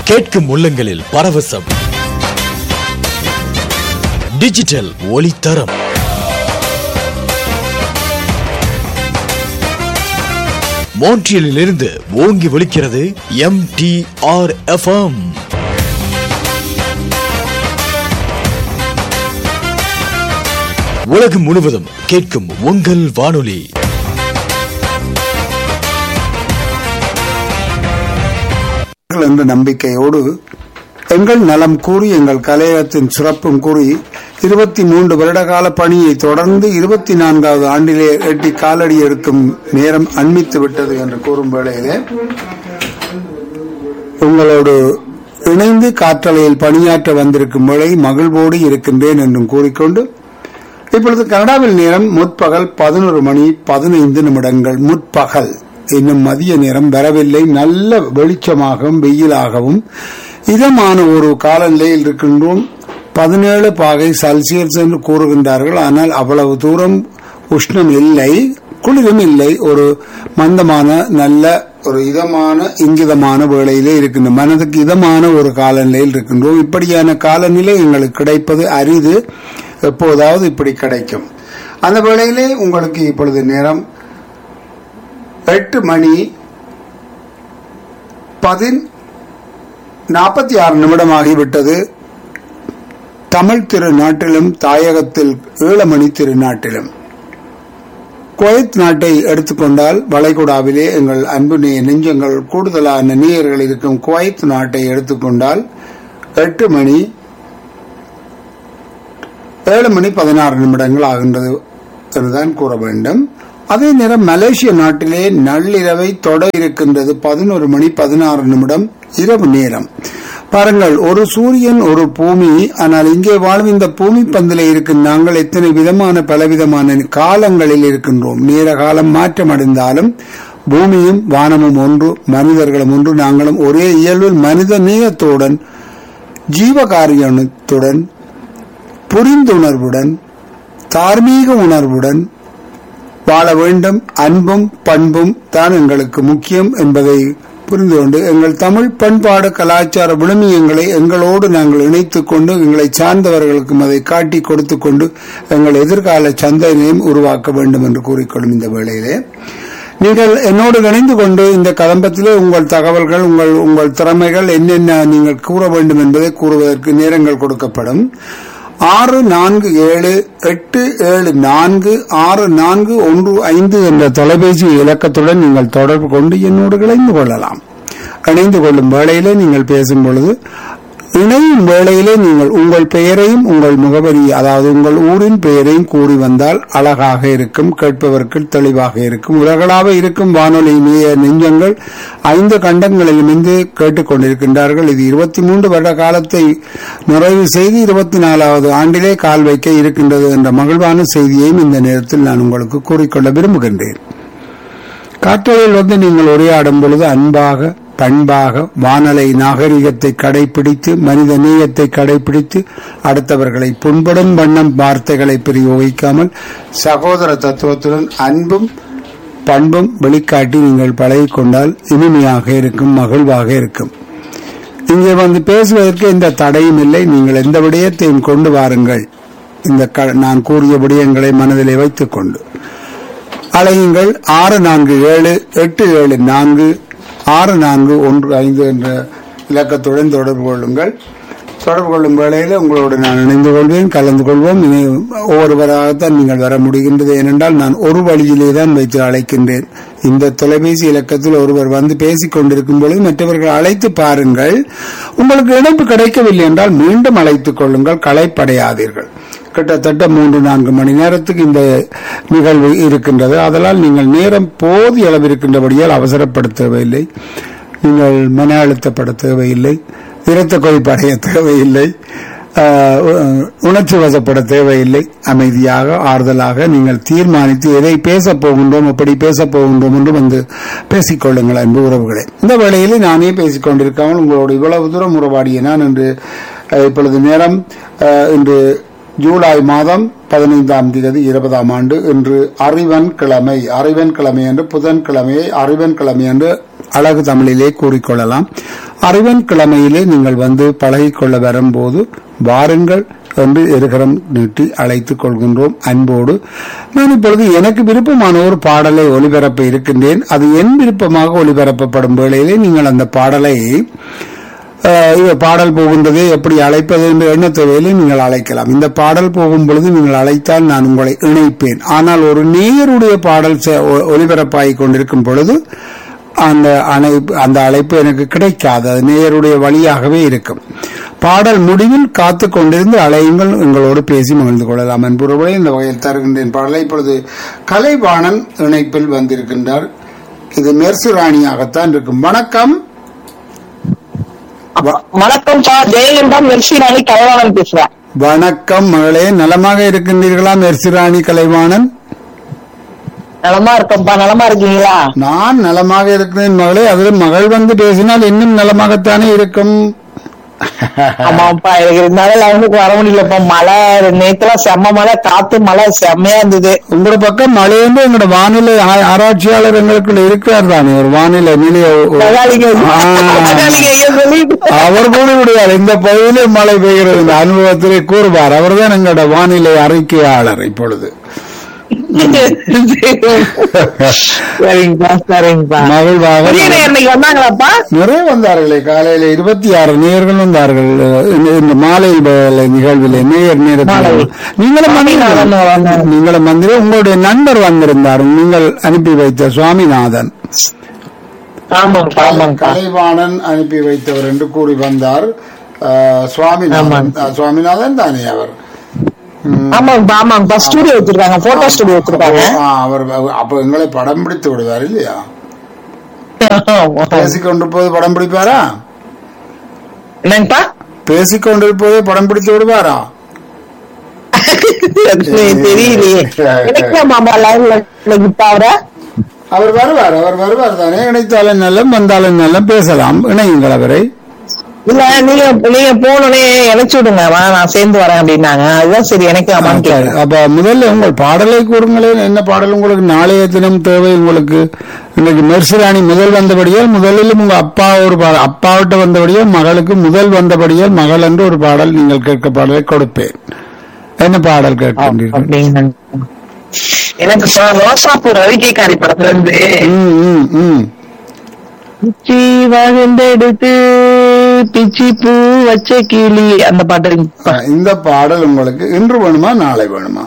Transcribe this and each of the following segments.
கேட்கும் உள்ளங்களில் பரவசம் டிஜிட்டல் ஒளித்தரம் மோன்ட்ரியலில் இருந்து ஓங்கி ஒலிக்கிறது எம் டி ஆர் எஃப்எம் உலகம் முழுவதும் கேட்கும் உங்கள் வானொலி என்ற நம்பிக்கையோடு எங்கள் நலம் கூறி எங்கள் கலையகத்தின் சிறப்பும் கூறி இருபத்தி மூன்று வருடகால பணியை தொடர்ந்து இருபத்தி நான்காவது ஆண்டிலே எட்டி காலடி எடுக்கும் நேரம் அண்மித்து விட்டது என்று கூறும் வேளையிலே உங்களோடு இணைந்து காற்றலையில் பணியாற்ற வந்திருக்கும் வேளை மகிழ்வோடு இருக்கின்றேன் என்றும் கூறிக்கொண்டு இப்பொழுது கனடாவில் நேரம் முற்பகல் பதினொரு மணி பதினைந்து நிமிடங்கள் முற்பகல் இன்னும் மதிய நேரம் வரவில்லை நல்ல வெளிச்சமாகவும் வெயிலாகவும் இதமான ஒரு காலநிலையில் இருக்கின்றோம் பதினேழு பாகை செல்சியஸ் என்று கூறுகின்றார்கள் ஆனால் அவ்வளவு தூரம் உஷ்ணம் இல்லை குளிரும் இல்லை ஒரு மந்தமான நல்ல ஒரு இதமான இங்கிதமான வேளையிலே இருக்கின்ற மனதுக்கு இதமான ஒரு காலநிலையில் இருக்கின்றோம் இப்படியான காலநிலை எங்களுக்கு கிடைப்பது அரிது எப்போதாவது இப்படி கிடைக்கும் அந்த வேளையிலே உங்களுக்கு இப்பொழுது நேரம் எட்டு மணி பதின் நாற்பத்தி ஆறு நிமிடம் ஆகிவிட்டது தமிழ் திருநாட்டிலும் தாயகத்தில் ஈழமணி திருநாட்டிலும் குவைத் நாட்டை எடுத்துக்கொண்டால் வளைகுடாவிலே எங்கள் அன்பு நே- நெஞ்சங்கள் கூடுதலான நேயர்கள் இருக்கும் குவைத் நாட்டை எடுத்துக்கொண்டால் எட்டு மணி ஏழு மணி பதினாறு நிமிடங்கள் ஆகின்றது என்றுதான் கூற வேண்டும் அதே நேரம் மலேசிய நாட்டிலே நள்ளிரவை தொட இருக்கின்றது பதினோரு மணி பதினாறு நிமிடம் இரவு நேரம் பாருங்கள் ஒரு சூரியன் ஒரு பூமி ஆனால் இங்கே வாழும் இந்த பூமி பந்தில இருக்கும் நாங்கள் எத்தனை விதமான பலவிதமான காலங்களில் இருக்கின்றோம் நேர காலம் மாற்றமடைந்தாலும் பூமியும் வானமும் ஒன்று மனிதர்களும் ஒன்று நாங்களும் ஒரே இயல்பில் மனித நேயத்துடன் ஜீவகாரியத்துடன் புரிந்துணர்வுடன் தார்மீக உணர்வுடன் வாழ வேண்டும் அன்பும் பண்பும் தான் எங்களுக்கு முக்கியம் என்பதை புரிந்து கொண்டு எங்கள் தமிழ் பண்பாடு கலாச்சார விழுமியங்களை எங்களோடு நாங்கள் இணைத்துக் கொண்டு எங்களை சார்ந்தவர்களுக்கும் அதை காட்டி கொடுத்து கொண்டு எங்கள் எதிர்கால சந்தனையும் உருவாக்க வேண்டும் என்று கூறிக்கொள்ளும் இந்த வேளையிலே நீங்கள் என்னோடு இணைந்து கொண்டு இந்த கதம்பத்திலே உங்கள் தகவல்கள் உங்கள் உங்கள் திறமைகள் என்னென்ன நீங்கள் கூற வேண்டும் என்பதை கூறுவதற்கு நேரங்கள் கொடுக்கப்படும் ஆறு நான்கு ஏழு எட்டு ஏழு நான்கு ஆறு நான்கு ஒன்று ஐந்து என்ற தொலைபேசி இலக்கத்துடன் நீங்கள் தொடர்பு கொண்டு என்னோடு இணைந்து கொள்ளலாம் இணைந்து கொள்ளும் வேளையிலே நீங்கள் பேசும் பொழுது இணையும் வேளையிலே நீங்கள் உங்கள் பெயரையும் உங்கள் முகவரி அதாவது உங்கள் ஊரின் பெயரையும் கூறி வந்தால் அழகாக இருக்கும் கேட்பவர்கள் தெளிவாக இருக்கும் உலகளாக இருக்கும் வானொலி நேய நெஞ்சங்கள் ஐந்து கண்டங்களிலும் இருந்து கேட்டுக்கொண்டிருக்கின்றார்கள் இது இருபத்தி மூன்று வருட காலத்தை நிறைவு செய்து இருபத்தி நாலாவது ஆண்டிலே கால் வைக்க இருக்கின்றது என்ற மகிழ்வான செய்தியையும் இந்த நேரத்தில் நான் உங்களுக்கு கூறிக்கொள்ள விரும்புகின்றேன் காற்றலில் வந்து நீங்கள் உரையாடும் பொழுது அன்பாக பண்பாக வானலை நாகரிகத்தை கடைபிடித்து மனித நேயத்தை கடைபிடித்து அடுத்தவர்களை புண்படும் வண்ணம் வார்த்தைகளை பிரயோகிக்காமல் சகோதர தத்துவத்துடன் அன்பும் பண்பும் வெளிக்காட்டி நீங்கள் பழகிக்கொண்டால் இனிமையாக இருக்கும் மகிழ்வாக இருக்கும் இங்கே வந்து பேசுவதற்கு எந்த தடையும் இல்லை நீங்கள் எந்த விடயத்தையும் கொண்டு வாருங்கள் இந்த க- நான் கூறிய விடயங்களை மனதிலே வைத்துக் கொண்டு அலையுங்கள் ஆறு நான்கு ஏழு எட்டு ஏழு நான்கு ஆறு நான்கு ஒன்று ஐந்து என்ற இலக்கத்துடன் தொடர்பு கொள்ளுங்கள் தொடர்பு கொள்ளும் வேளையில் உங்களோடு நான் இணைந்து கொள்வேன் கலந்து கொள்வோம் இனி ஒவ்வொருவராகத்தான் நீங்கள் வர முடிகின்றது ஏனென்றால் நான் ஒரு வழியிலே தான் வைத்து அழைக்கின்றேன் இந்த தொலைபேசி இலக்கத்தில் ஒருவர் வந்து பேசிக் கொண்டிருக்கும் பொழுது மற்றவர்கள் அழைத்து பாருங்கள் உங்களுக்கு இணைப்பு கிடைக்கவில்லை என்றால் மீண்டும் அழைத்துக் கொள்ளுங்கள் களைப்படையாதீர்கள் கிட்டத்தட்ட மூன்று நான்கு மணி நேரத்துக்கு இந்த நிகழ்வு இருக்கின்றது அதனால் நீங்கள் நேரம் போதிய அளவு இருக்கின்றபடியால் அவசரப்பட தேவையில்லை நீங்கள் மன அழுத்தப்பட தேவையில்லை இரத்த கொதிப்படைய தேவையில்லை ஆஹ், உ- உணர்ச்சி வசப்பட தேவையில்லை அமைதியாக ஆறுதலாக நீங்கள் தீர்மானித்து எதை பேசப் போகின்றோம் எப்படி பேசப் போகின்றோம் என்று வந்து பேசிக்கொள்ளுங்கள் அன்பு உறவுகளே இந்த வேளையில் நானே பேசிக் கொண்டிருக்காமல் உங்களோடு இவ்வளவு தூரம் உறவாடிய நான் இன்று அஹ், இப்பொழுது நேரம் அஹ், இன்று ஜூலை மாதம் பதினைந்தாம் தேதி இருபதாம் ஆண்டு இன்று அறிவன் கிழமை அறிவன் கிழமை என்று புதன் கிழமையை அறிவன் கிழமை என்று அழகு தமிழிலே கூறிக்கொள்ளலாம் அறிவன் கிழமையிலே நீங்கள் வந்து பழகிக்கொள்ள வரும்போது வாருங்கள் என்று இருக்கிறம் நீட்டி அழைத்துக் கொள்கின்றோம் அன்போடு நான் இப்பொழுது எனக்கு விருப்பமான ஒரு பாடலை ஒளிபரப்ப இருக்கின்றேன் அது என் விருப்பமாக ஒளிபரப்பப்படும் வேளையிலே நீங்கள் அந்த பாடலை அஹ், இவ பாடல் போகின்றது எப்படி அழைப்பது என்று எண்ணத்தொகையிலே நீங்கள் அழைக்கலாம் இந்த பாடல் போகும் பொழுது நீங்கள் அழைத்தால் நான் உங்களை இணைப்பேன் ஆனால் ஒரு நேயருடைய பாடல் செ- ஒ- ஒலிபரப்பாகிக் கொண்டிருக்கும் பொழுது அந்த அழைப்பு அந்த அழைப்பு எனக்கு கிடைக்காது அது நேயருடைய வழியாகவே இருக்கும் பாடல் முடிவில் காத்து கொண்டிருந்து அலையுங்கள் எங்களோடு பேசி மகிழ்ந்து கொள்ளலாம் என்பவர்களே இந்த வகையில் தருகின்றேன் பாடலை இப்பொழுது கலைவாணன் இணைப்பில் வந்திருக்கின்றார் இது மெர்சு ராணியாகத்தான் இருக்கும் வணக்கம் வ- வணக்கம்ப்பா ஜெயலலிதா மெர்சி ராணி கலைவாணன் பேசுறேன் வணக்கம் மகளே நலமாக இருக்கின்றீர்களா மெர்சு ராணி கலைவாணன் நலமா இருக்கோம்ப்பா நலமா இருக்கீங்களா நான் நலமாக இருக்கிறேன் மகளே அதில் மகள் வந்து பேசினால் இன்னும் நலமாகத்தானே இருக்கும் ஆமாப்பா எனக்கு இருந்தாலும் லெவனுக்கு வர முடியலப்பா மழை நேத்துல செம்ம மழை காத்து மழை செம்மையா இருந்தது உங்களோட பக்கம் மழை வந்து எங்களோட வானிலை ஆ- ஆராய்ச்சியாளர் எங்களுக்குள்ள இருக்கிறார் தானே ஒரு வானிலை நிலைய மகாலிங்க ஆ. மகாலிங்க ஐயா சொல்லிட்டு அவர் கூட விடுவார் இந்த பகுதியிலே மழை பெய்கிறது இந்த அனுபவத்திலே கூறுவார் அவர்தான் எங்களோட வானிலை அறிக்கையாளர் இப்பொழுது சரிங்கப்பா சரிங்கப்பா மகிழ்வாக புரியல இன்னைக்கு வந்தாங்களாப்பா நிறைய வந்தார்களே காலையில இருபத்தி ஆறு நேயர்கள் வந்தார்கள் இந்த- இந்த மாலையில் வேலை நிகழ்வில் நேயர் நேரத்தில் மாலை. நீங்களும் சுவாமிநாதன் வந்தீர்கள். வந்தார். நீங்களும் வந்து உங்களுடைய நண்பர் வந்திருந்தார் நீங்கள் அனுப்பி வைத்த சுவாமிநாதன் ஆமாங்கப்பா ஆமாங்கப்பா கலைவாணன் அனுப்பி வைத்தவர் என்று கூறி வந்தார் அஹ், சுவாமிநாதன் அஹ், சுவாமிநாதன் தானே அவர் ஆமாங்கப்பா ஆமாங்கப்பா ஸ்டுடியோ வச்சிருக்காங்க போட்டோ ஸ்டுடியோ வச்சிருக்காங்க ஆ, அவர் அப்ப எங்களை படம் பிடித்து விடுவார் இல்லையா பேசிக்கொண்டிருப்போது படம் பிடிப்பாரா என்னங்கப்பா பேசிக்கொண்டிருப்போதே படம் பிடித்து விடுவாரா தெரியலையே எனக்கு மாமா லைவ்ல இப்ப அவரை அவர் வருவார் அவர் வருவார் தானே இணைத்தாலும் நல்லம் வந்தாலும் நல்லம் பேசலாம் இணையுங்கள் அவரை இல்ல நீங்க நீங்க போனோடனே இணைச்சு விடுங்க வா நான் சேர்ந்து வரேன் அப்படின்னாங்க அதுதான் சரி எனக்கு அம்மான்னு சரி, கேட்டேன் அப்ப முதல்ல உங்கள் பாடலை கூறுங்களேன் என்ன பாடல் உங்களுக்கு நாளைய தினம் தேவை உங்களுக்கு இன்னைக்கு மெர்சிராணி முதல் வந்தபடியால் முதலிலும் உங்க அப்பா ஒரு பாடல் அப்பாவிட்ட வந்தபடியால் மகளுக்கு முதல் வந்தபடியால் மகள் என்று ஒரு பாடல் நீங்கள் கேட்க பாடலை கொடுப்பேன் என்ன பாடல் கேட்கின்றீர்கள் அப்படின்னு எனக்கு இப்ப ரோசாப்பூ ரவிக்கைக்காரி படத்துல இருந்து ம், ம், ம். பிச்சி வகுந்தெடுத்து பிச்சி பூ வச்ச கிளி அந்த பாட்டு ஆ, இந்த பாடல் உங்களுக்கு இன்று வேணுமா நாளை வேணுமா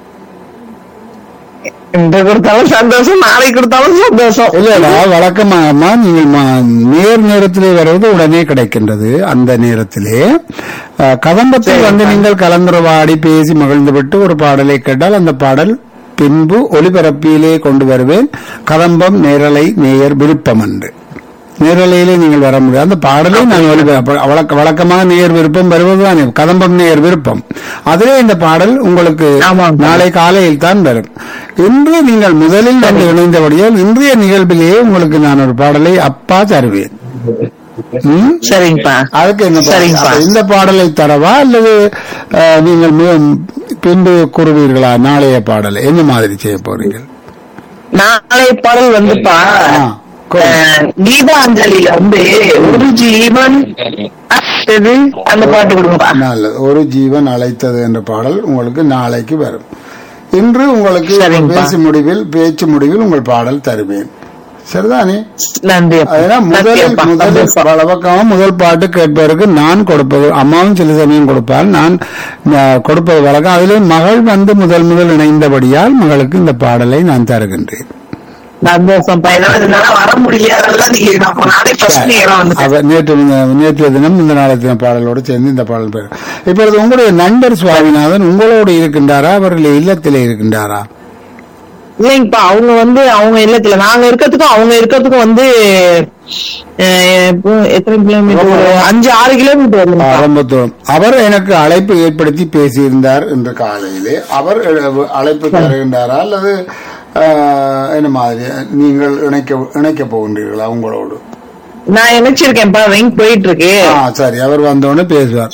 இந்த கொடுத்தாலும் சந்தோஷம் நாளைக்கு கொடுத்தாலும் சந்தோஷம் இல்லடா வழக்கமாகமா நீங்கள் ம- நேர் நேரத்திலே வருவது உடனே கிடைக்கின்றது அந்த நேரத்திலே அஹ், கதம்பத்தில் வந்து நீங்கள் கலந்துரவாடி பேசி மகிழ்ந்துவிட்டு ஒரு பாடலை கேட்டால் அந்த பாடல் பின்பு ஒலிபரப்பியிலே கொண்டு வருவேன் கதம்பம் நேரலை நேயர் விருப்பம் என்று நேரலையிலே நீங்கள் வர முடியாது அந்த பாடலை நான் ஒலிபரப்ப வழக்க வழக்கமாக நேயர் விருப்பம் வருவதுதானே கதம்பம் நேயர் விருப்பம் அதிலே இந்த பாடல் உங்களுக்கு ஆமாம். நாளை காலையில் தான் வரும் இன்று நீங்கள் முதலில் வந்து இணைந்தபடியால் இன்றைய நிகழ்விலேயே உங்களுக்கு நான் ஒரு பாடலை அப்பா தருவேன் ம்? சரிங்கப்பா அதுக்கு என்ன பாடல்? சரிங்கப்பா. அப்ப இந்த பாடலை தரவா அல்லது அஹ், நீங்கள் மு- பின்பு கூறுவீர்களா நாளைய பாடலை என்ன மாதிரி செய்ய போறீங்க நாளை பாடல் வந்துப்பா ஆ, கொடு. அஹ், கீதாஞ்சலியில வந்து ஒரு ஜீவன் அழைத்தது அந்த பாட்டு கொடுங்கப்பா நல்லது ஒரு ஜீவன் அழைத்தது என்ற பாடல் உங்களுக்கு நாளைக்கு வரும் இன்று உங்களுக்கு சரிங்கப்பா. பேச்சு முடிவில் பேச்சு முடிவில் உங்கள் பாடல் தருவேன் சரிதானே நன்றி அப்பா. அதனால் நன்றி முதலில் அப்பா. முதல் சந்தோஷம். வழக்கமா முதல் பாட்டு கேட்பதற்கு நான் கொடுப்பது அம்மாவும் சில சமயம் கொடுப்பார் நான் அஹ், கொடுப்பது வழக்கம் அதிலே மகள் வந்து முதல் முதல் இணைந்தபடியால் மகளுக்கு இந்த பாடலை நான் தருகின்றேன் சந்தோஷம்ப்பா என்னால இதனால வர முடியாதெல்லாம் நீங்க நம்ம நாளை ஃபர்ஸ்ட் நேரம் வந்து அவர் நேற்று நேற்று தினம் இந்த நாளை தின பாடலோடு சேர்ந்து இந்த பாடல் பெறும் இப்பொழுது உங்களுடைய நண்பர் சுவாமிநாதன் உங்களோடு இருக்கின்றாரா அவர்கள் இல்லத்திலே இருக்கின்றாரா இல்லைங்கப்பா அவங்க வந்து அவங்க இல்லத்துல நாங்க இருக்கிறதுக்கும் அவங்க இருக்கிறதுக்கும் வந்து அஹ், இப்போ எத்தனை கிலோமீட்டர் ஒரு அஞ்சு ஆறு கிலோமீட்டர் வருதுப்பா ஆரம்பத்தோடும் அவர் எனக்கு அழைப்பு ஏற்படுத்தி பேசியிருந்தார் என்ற காலையிலே அவர் அஹ், அழைப்பு தருகின்றாரா அல்லது அஹ், என்ன மாதிரி நீங்கள் இணைக்க இணைக்க போகின்றீர்களா உங்களோடு நான் நினைச்சிருக்கேன்ப்பா ரிங் போயிட்டு இருக்கு ஆ சரி அவர் வந்தோடனே பேசுவார்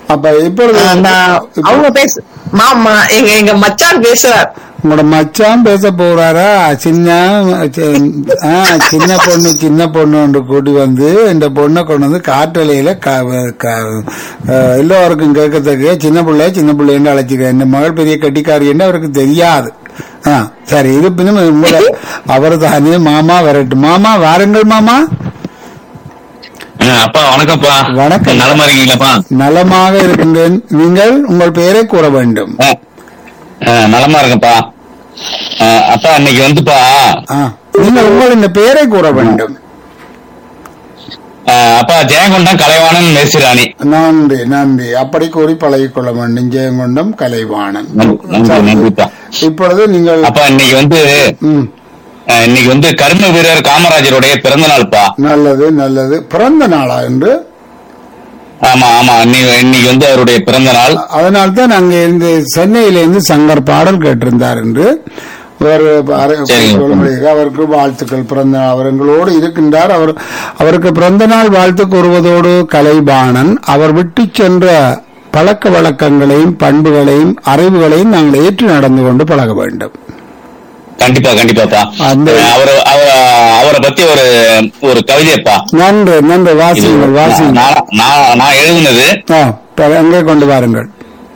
அப்ப இப்பொழுது நான் இப்ப அவங்க பேச மாமா எங்க எங்க மச்சான் பேசுறார் உங்களோட மச்சான் பேச போறாரா சின்ன சி- ஆ, சின்ன பொண்ணு சின்ன பொண்ணு கூட்டி வந்து இந்த பொண்ணை கொண்டு வந்து காற்றலையில க- க- அஹ், எல்லோருக்கும் கேட்கறதுக்கு சின்ன பிள்ளை சின்ன பிள்ளைன்னு அழைச்சிக்க இந்த மகள் பெரிய கட்டிக்காரின்னு அவருக்கு தெரியாது ஆ சரி இது பின்னும் உங்களை அவர் தானே மாமா வரட்டும் மாமா வாருங்கள் மாமா ஆ, அப்பா வணக்கம்ப்பா வணக்கம். நலமா இருக்கீங்களாப்பா நலமாக இருக்கின்றேன் நீங்கள் உங்கள் பெயரை கூற வேண்டும் ஆ, ஆ, நலமா இருக்கேன்ப்பா ஆ, அப்பா இன்னைக்கு வந்துப்பா ஆ, நீங்கள் உங்கள் இந்த பெயரை கூற வேண்டும் ஆ, அப்பா ஜெயங்கொண்டம் கலைவாணன் மேசிராணி நன்றி நன்றி அப்படி கூறி பழகிக் கொள்ள வேண்டும் ஜெயங்கொண்டம் கலைவாணன் நன்றி, நன்றி, நன்றிப்பா இப்பொழுது நீங்கள் அப்பா இன்னைக்கு வந்து ம், ஆ, இன்னைக்கு வந்து கர்ம வீரர் காமராஜருடைய பிறந்த நாள்ப்பா நல்லது நல்லது பிறந்த நாளா என்று ஆமா ஆமா இன்னைக்கு இன்னைக்கு வந்து அவருடைய பிறந்த நாள் அதனால்தான் அங்கே இருந்து சென்னையிலிருந்து சங்கர் பாடல் கேட்டிருந்தார் என்று ஒரு அரை- சரிங்க. சொல்லும்படியாக அவருக்கு வாழ்த்துக்கள் பிறந்த நாள் அவர் எங்களோடு இருக்கின்றார் அவர் அவருக்கு பிறந்த நாள் வாழ்த்து கூறுவதோடு கலைபாணன் அவர் விட்டு சென்ற பழக்க வழக்கங்களையும் பண்புகளையும் அறிவுகளையும் நாங்கள் ஏற்று நடந்து கொண்டு பழக வேண்டும் கண்டிப்பா கண்டிப்பாப்பா அந்த- அவர் அவரை பத்தி ஒரு ஒரு கவிதைப்பா நன்று நன்று இது வாசியுங்கள் வாசியுங்கள் நான் நான் நான் எழுதினது ஆ, ப- அங்கே கொண்டு வாருங்கள்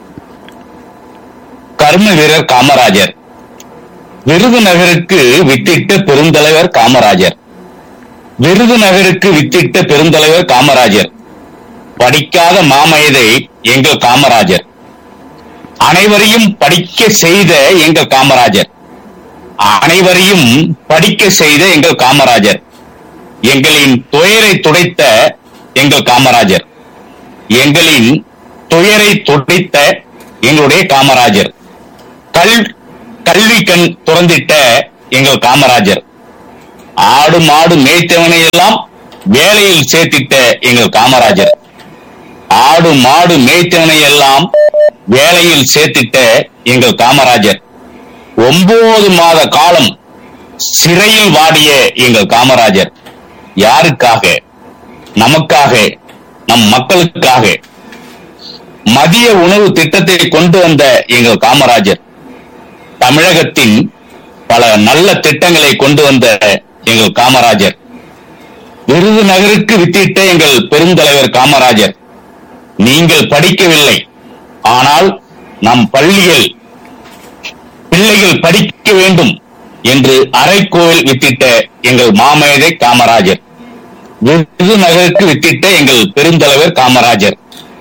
கர்ம வீரர் காமராஜர் விருதுநகருக்கு வித்திட்ட பெருந்தலைவர் காமராஜர் விருதுநகருக்கு வித்திட்ட பெருந்தலைவர் காமராஜர் படிக்காத மாமயதை எங்கள் காமராஜர் அனைவரையும் படிக்க செய்த எங்கள் காமராஜர் அனைவரையும் படிக்க செய்த எங்கள் காமராஜர் எங்களின் துயரை துடைத்த எங்கள் காமராஜர் எங்களின் துயரை துடைத்த எங்களுடைய காமராஜர் கல் கல்வி கண் துறந்திட்ட எங்கள் காமராஜர் ஆடு மாடு மேய்த்தவனை எல்லாம் வேலையில் சேர்த்திட்ட எங்கள் காமராஜர் ஆடு மாடு மேய்த்தவனை எல்லாம் வேலையில் சேர்த்திட்ட எங்கள் காமராஜர் ஒன்பது மாத காலம் சிறையில் வாடிய எங்கள் காமராஜர் யாருக்காக நமக்காக நம் மக்களுக்காக மதிய உணவு திட்டத்தை கொண்டு வந்த எங்கள் காமராஜர் தமிழகத்தின் பல நல்ல திட்டங்களை கொண்டு வந்த எங்கள் காமராஜர் விருதுநகருக்கு வித்திட்ட எங்கள் பெருந்தலைவர் காமராஜர் நீங்கள் படிக்கவில்லை ஆனால் நம் பள்ளிகள் பிள்ளைகள் படிக்க வேண்டும் என்று அரைக்கோவில் வித்திட்ட எங்கள் மாமேதை காமராஜர் விருதுநகருக்கு வித்திட்ட எங்கள் பெருந்தலைவர் காமராஜர்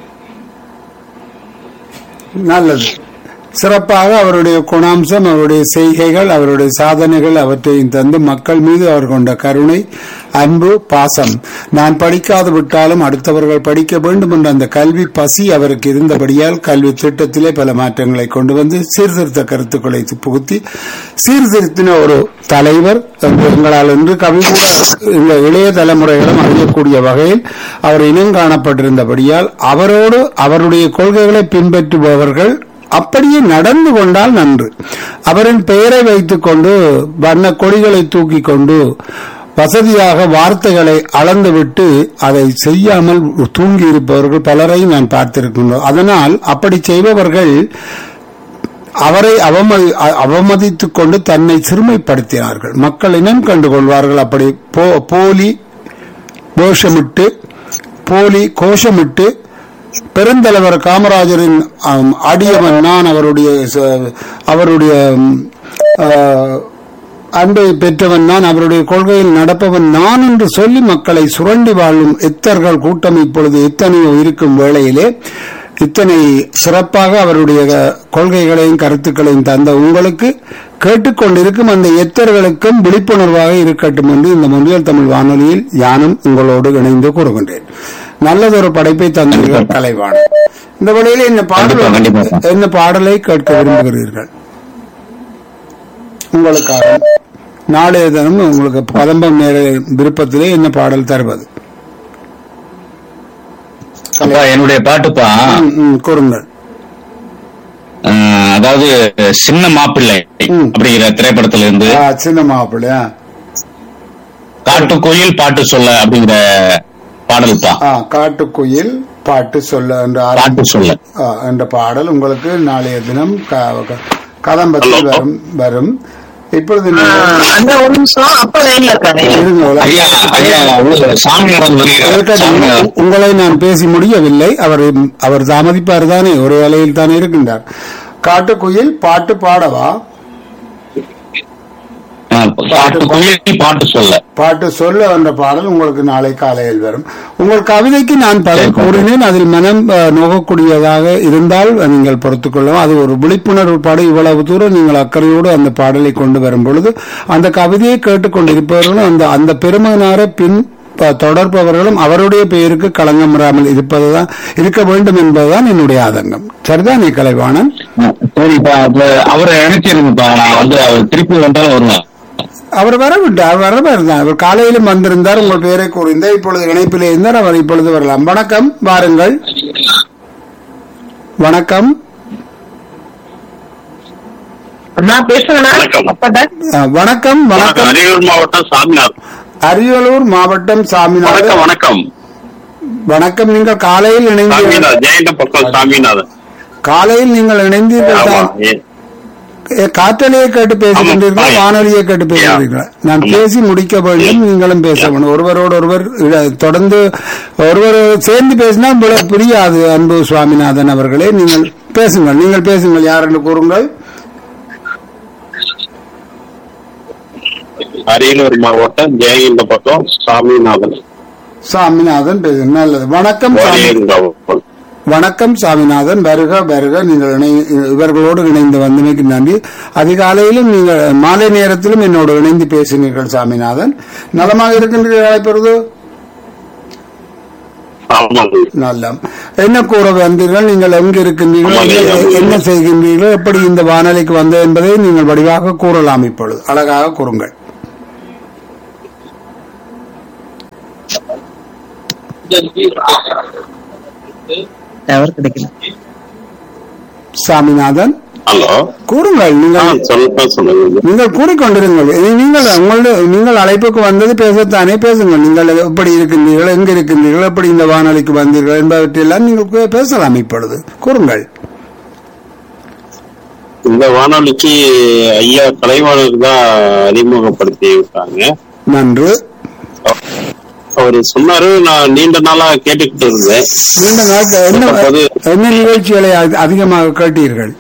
நல்லது சிறப்பாக அவருடைய குணாம்சம் அவருடைய செய்கைகள் அவருடைய சாதனைகள் அவற்றையும் தந்து மக்கள் மீது அவர் கொண்ட கருணை அன்பு பாசம் நான் படிக்காது விட்டாலும் அடுத்தவர்கள் படிக்க வேண்டும் என்ற அந்த கல்வி பசி அவருக்கு இருந்தபடியால் கல்வி திட்டத்திலே பல மாற்றங்களை கொண்டு வந்து சீர்திருத்த கருத்துக்களை புகுத்தி சீர்திருத்தின ஒரு தலைவர் என்று எங்களால் இன்று கவி கூட இந்த இளைய தலைமுறைகளும் அறியக்கூடிய வகையில் அவர் இனம் காணப்பட்டிருந்தபடியால் அவரோடு அவருடைய கொள்கைகளை பின்பற்றுபவர்கள் அப்படியே நடந்து கொண்டால் நன்று அவரின் பெயரை வைத்துக் கொண்டு வண்ண கொடிகளை தூக்கி கொண்டு வசதியாக வார்த்தைகளை அளந்துவிட்டு அதை செய்யாமல் தூங்கி இருப்பவர்கள் பலரையும் நான் பார்த்திருக்கின்றோம் அதனால் அப்படி செய்பவர்கள் அவரை அவமதி அ- அவமதித்துக் கொண்டு தன்னை சிறுமைப்படுத்தினார்கள் மக்கள் இனம் கண்டு கொள்வார்கள் அப்படி போ- போலி கோஷமிட்டு போலி கோஷமிட்டு பெருந்தலைவர் காமராஜரின் ஆம், அடியவன் நான் அவருடைய ச- அவருடைய ம், ஆ, அன்பை பெற்றவன் நான் அவருடைய கொள்கையில் நடப்பவன் நான் என்று சொல்லி மக்களை சுரண்டி வாழும் எத்தர்கள் கூட்டம் இப்பொழுது எத்தனையோ இருக்கும் வேளையிலே இத்தனை சிறப்பாக அவருடைய கொள்கைகளையும் கருத்துக்களையும் தந்த உங்களுக்கு கேட்டுக்கொண்டிருக்கும் அந்த எத்தர்களுக்கும் விழிப்புணர்வாக இருக்கட்டும் என்று இந்த முன்னியல் தமிழ் வானொலியில் யானும் உங்களோடு இணைந்து கூறுகின்றேன் நல்லதொரு படைப்பை தந்தீர்கள் கலைவாணன் இந்த வழியில் என்ன பாடல் கண்டிப்பா, கண்டிப்பா. என்ன பாடலை கேட்க விரும்புகிறீர்கள் உங்களுக்காக நாளைய தினம் உங்களுக்கு பதம்பம் நேர விருப்பத்திலே என்ன பாடல் தருவது அப்பா என்னுடைய பாட்டுப்பா ம், ம், கூறுங்கள் அஹ், அதாவது சின்ன மாப்பிள்ளை ம். அப்படிங்கிற திரைப்படத்துல இருந்து ஆ, சின்ன மாப்பிள்ளையா காட்டுக்கோயில் பாட்டு சொல்ல அப்படிங்கிற பாடல் பாடல்பா ஆ, காட்டுக்குயில் பாட்டு சொல்ல என்ற பாட்டு ஆரம்பி- சொல்ல ஆ, என்ற பாடல் உங்களுக்கு நாளைய தினம் க- க- கதம்பத்தில் Hello. வரும் வரும் இப்பொழுது நீங்கள் அந்த ஒரு நிமிஷம் அப்ப லைன்ல இருக்காங்க இருங்க, உலக- ஐயா ஐயா ஊர்ல சாமியார் வருகிறார். இருக்கட்டும். சாமியார். உ- உங்களை நான் பேசி முடியவில்லை அவர் அவர் தாமதிப்பார் தானே ஒரு வேலையில் தானே இருக்கின்றார் காட்டுக்குயில் பாட்டு பாடவா ஆ, பாட்டு குயில் பாட்டு சொல்ல பாட்டு சொல்ல என்ற பாடல் உங்களுக்கு நாளை காலையில் வரும் உங்கள் கவிதைக்கு நான் பதில் கூறினேன் அதில் மனம் அஹ், நோகக்கூடியதாக இருந்தால் நீங்கள் பொறுத்துக் கொள்ளவும் அது ஒரு விழிப்புணர்வு பாடு இவ்வளவு தூரம் நீங்கள் அக்கறையோடு அந்த பாடலை கொண்டு வரும் பொழுது அந்த கவிதையை கேட்டுக்கொண்டிருப்பவர்களும் அந்த அந்த பெருமனார பின் ப- தொடர்பவர்களும் அவருடைய பெயருக்கு களங்கம் வராமல் இருப்பதுதான் இருக்க வேண்டும் என்பதுதான் என்னுடைய ஆதங்கம் சரிதான் நீ கலைவாணன் ஆ, சரிப்பா அப்ப அவரை நினைச்சிருங்கப்பா நான் வந்து அவர் திருப்பி வந்தாலும் வருவேன் அவர் வரவிட்டார் வர இருந்தார் அவர் காலையிலும் வந்திருந்தார் உங்கள் பெயரை கூறிந்தார் இப்பொழுது இணைப்பிலே இருந்தார் அவர் இப்பொழுது வரலாம் வணக்கம் வாருங்கள் வணக்கம் நான் பேசுறேன்னா வணக்கம். அப்பாட்ட அஹ், வணக்கம் வணக்கம் அரியலூர் மாவட்டம் சாமினார் அரியலூர் மாவட்டம் சாமிநாதன் வணக்கம் வணக்கம் வணக்கம் நீங்கள் காலையில் இணைந்து சாமிநாத் ஜெயண்ட பக்கம் சாமிநாதன் காலையில் நீங்கள் இணைந்தீர்கள் ஆமா தான். ஏ- ஏ, காற்றலையை கேட்டு பேசுகின்றீர்கள் ஆமா. வானொலியை கேட்டு பேசுகிறீர்கள் நான் ஆமா. பேசி முடிக்க வேண்டும் நீங்களும் பேச வேண்டும் ஒருவரோடு ஒருவர் இட- தொடர்ந்து ஒருவர் சேர்ந்து பேசினா இவ்வளவு புரியாது அன்பு சுவாமிநாதன் அவர்களே நீங்கள் பேசுங்கள் நீங்கள் பேசுங்கள் யார் என்று கூறுங்கள் அரியலூர் மாவட்டம் ஜெயண்ட பக்கம் சாமிநாதன் சாமிநாதன் பேசுங்க நல்லது வணக்கம் சாமி வாரியங்காவல். வணக்கம் சாமிநாதன் வருக வருக நீங்கள் இணை- இவர்களோடு இணைந்து வந்தமைக்கு நன்றி அதிகாலையிலும் நீங்கள் மாலை நேரத்திலும் என்னோடு இணைந்து பேசினீர்கள் சாமிநாதன் நலமாக இருக்கின்றீர்களா இப்பொழுது ஆமாங்க நல்ல என்ன கூற வந்தீர்கள் நீங்கள் எங்கு இருக்கின்றீர்கள் ஆமாங்க, எங்க- ஆமாங்க. என்ன செய்கின்றீர்கள் எப்படி இந்த வானொலிக்கு வந்தது என்பதை நீங்கள் வடிவாக கூறலாம் இப்பொழுது அழகாக கூறுங்கள் டவர் கிடைக்கல சாமிநாதன் ஹலோ கூறுங்கள் ஆ நீங்கள் சொல்லுங்க சொல்லுங்க நீங்கள் கூறிக்கொண்டிருங்கள் இனி நீங்கள் உங்களுடைய நீங்கள் அழைப்புக்கு வந்தது பேசத்தானே பேசுங்கள் நீங்கள் எப்படி இருக்கின்றீர்கள் எங்க இருக்கின்றீர்கள் எப்படி இந்த வானொலிக்கு வந்தீர்கள் என்பவற்றையெல்லாம் நீங்கள் கு- பேசலாம் இப்பொழுது கூறுங்கள் இந்த வானொலிக்கு ஐயா கலைவாணருக்கு தான் அறிமுகப்படுத்தி விட்டாங்க நன்று அவர் சொன்னாரு நான் நீண்ட நாளா கேட்டுக்கிட்டு இருந்தேன் நீண்ட நாட்கள் என்ன அப்போது- என்ன நிகழ்ச்சிகளை அதி- அதிகமாக கேட்டீர்கள்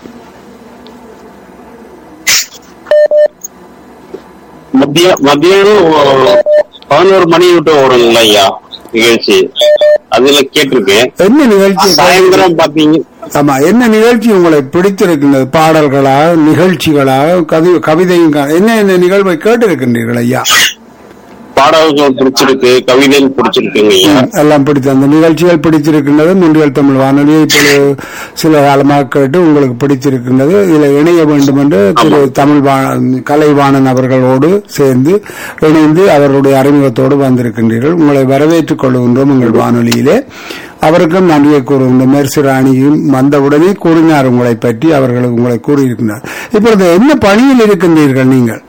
மத்திய மத்தியானம் ஓ- பதினோரு மணி விட்டு ஓடுங்களா ஐயா நிகழ்ச்சி அதுல கேட்டிருக்கேன் என்ன நிகழ்ச்சி சாயந்தரம் பாத்தீங்க ஆமா என்ன நிகழ்ச்சி உங்களை பிடித்திருக்கின்றது பாடல்களா நிகழ்ச்சிகளா கவி கவிதையும் கா- என்ன என்ன நிகழ்வை கேட்டிருக்கின்றீர்கள் ஐயா பாடல்கள் பிடிச்சிருக்கு கவிதைகள் பிடிச்சிருக்குங்க ஐயா எல்லாம் பிடித்த அந்த நிகழ்ச்சிகள் பிடித்திருக்கின்றது முன்றியல் தமிழ் வானொலியை இப்பொழுது சில காலமாக கேட்டு உங்களுக்கு பிடித்திருக்கின்றது இதில் இணைய வேண்டும் என்று திரு தமிழ் வா- கலைவாணன் அவர்களோடு சேர்ந்து இணைந்து அவர்களுடைய அறிமுகத்தோடு வந்திருக்கின்றீர்கள் உங்களை வரவேற்றுக் கொள்கின்றோம் உங்கள் வானொலியிலே அவருக்கும் நன்றியை கூறுகின்றோம் மெர்சி ராணியும் வந்தவுடனே கூறினார் உங்களை பற்றி அவர்கள் உங்களை கூறியிருக்கிறார் இப்பொழுது என்ன பணியில் இருக்கின்றீர்கள் நீங்கள்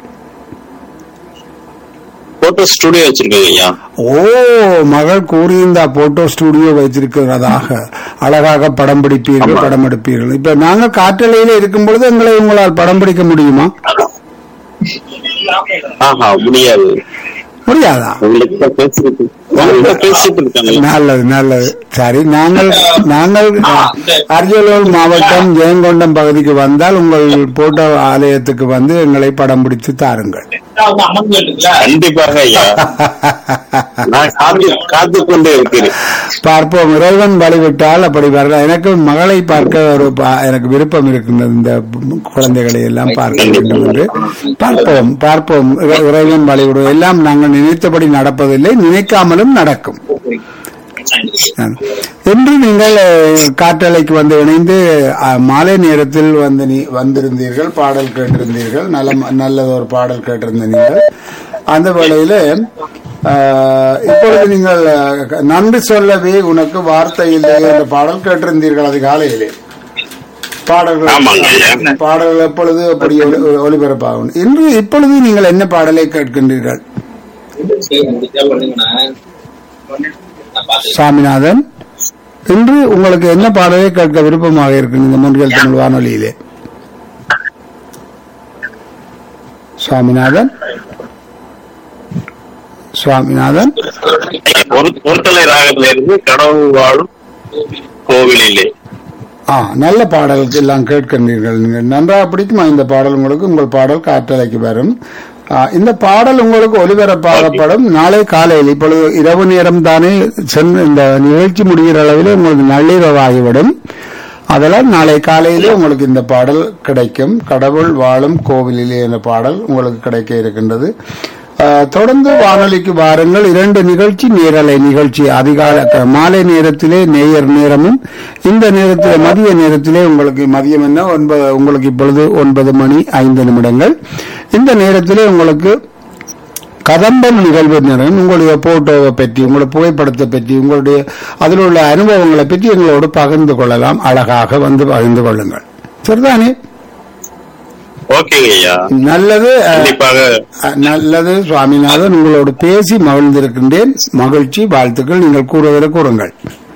போட்டோ ஸ்டுடியோ வச்சிருக்கேங்க ஐயா ஓ மகள் கூறியிருந்தா போட்டோ ஸ்டுடியோ வைத்திருக்கிறதாக அழகாக படம் பிடிப்பீர்கள் ஆமா. படம் எடுப்பீர்கள் இப்ப நாங்க காற்றலையில இருக்கும் பொழுது எங்களை உங்களால் படம் பிடிக்க முடியுமா ஆஹா முடியாது முடியாதா உங்கள்கிட்ட பேசிட்டு உங்கள்கிட்ட பேசிட்டு இருக்காங்க நல்லது நல்லது சரி நாங்கள் நாங்கள் அரியலூர் மாவட்டம் ஜெயங்கொண்டம் பகுதிக்கு வந்தால் உங்கள் போட்டோ ஆலயத்துக்கு வந்து எங்களை படம் பிடித்து தாருங்கள் கண்டிப்பாக ஐயா நான் காத்து காத்து கொண்டு இருக்கிறேன் பார்ப்போம் இறைவன் வழிவிட்டால் அப்படி வரலாம் எனக்கு மகளை பார்க்க ஒரு பா- எனக்கு விருப்பம் இருக்கின்றது இந்த குழந்தைகளை எல்லாம் பார்க்க வேண்டும் என்று பார்ப்போம் பார்ப்போம் இறை- இறைவன் வழிவிடும் எல்லாம் நாங்கள் நினைத்தபடி நடப்பதில்லை நினைக்காமலும் நடக்கும் இன்று நீங்கள் அஹ், காற்றலைக்கு வந்து இணைந்து அஹ், மாலை நேரத்தில் வந்து நீ வந்திருந்தீர்கள் பாடல் கேட்டிருந்தீர்கள் நல்ல நல்லது ஒரு பாடல் கேட்டிருந்தீர்கள் அந்த வேளையில அஹ், இப்பொழுது நீங்கள் அஹ், நன்றி சொல்லவே உனக்கு வார்த்தை இல்லை என்ற பாடல் கேட்டிருந்தீர்கள் அது காலையிலே பாடல்கள் ஆமாங்க ஐயா. பாடல்கள் எப்பொழுது அப்படி ஒலி- ஒலிபரப்பாகும் இன்று இப்பொழுது நீங்கள் என்ன பாடலை கேட்கின்றீர்கள் சாமிநாதன் இன்று உங்களுக்கு என்ன பாடலை கேட்க விருப்பமாக இருக்கு இந்த முன்கள் தமிழ் வானொலியிலே சுவாமிநாதன் சுவாமிநாதன் ஒரு ஒருத்தலை ராகத்துல இருந்து கடவுள் வாழும் கோவிலிலே ஆ நல்ல பாடலுக்கு எல்லாம் கேட்கின்றீர்கள் நீங்கள் நன்றாக பிடிக்குமா இந்த பாடல் உங்களுக்கு உங்கள் பாடல் காற்றலைக்கு வரும் ஆ, இந்த பாடல் உங்களுக்கு ஒலிபரப்பாகப்படும் நாளை காலையில் இப்பொழுது இரவு நேரம் தானே சென்று இந்த நிகழ்ச்சி முடிகிற அளவில் உங்களுக்கு நள்ளிரவாகிவிடும் அதெல்லாம் நாளை காலையிலே உங்களுக்கு இந்த பாடல் கிடைக்கும் கடவுள் வாழும் கோவிலிலே என்ற பாடல் உங்களுக்கு கிடைக்க இருக்கின்றது ஆ, தொடர்ந்து வானொலிக்கு வாருங்கள் இரண்டு நிகழ்ச்சி நேரலை நிகழ்ச்சி அதிகால க- மாலை நேரத்திலே நேயர் நேரமும் இந்த நேரத்திலே மதிய நேரத்திலே உங்களுக்கு மதியம் என்ன ஒன்பது உங்களுக்கு இப்பொழுது ஒன்பது மணி ஐந்து நிமிடங்கள் இந்த நேரத்திலே உங்களுக்கு கதம்பம் நிகழ்வு நேரம் உங்களுடைய போட்டோவை பற்றி உங்களுடைய புகைப்படத்தை பற்றி உங்களுடைய அதில் உள்ள அனுபவங்களை பற்றி எங்களோடு பகிர்ந்து கொள்ளலாம் அழகாக வந்து பகிர்ந்து கொள்ளுங்கள் சரிதானே ஓகேங்க ஐயா நல்லது அஹ், கண்டிப்பாக அஹ், நல்லது சுவாமிநாதன் உங்களோடு பேசி மகிழ்ந்திருக்கின்றேன் மகிழ்ச்சி வாழ்த்துக்கள் நீங்கள் கூறுவதை கூறுங்கள்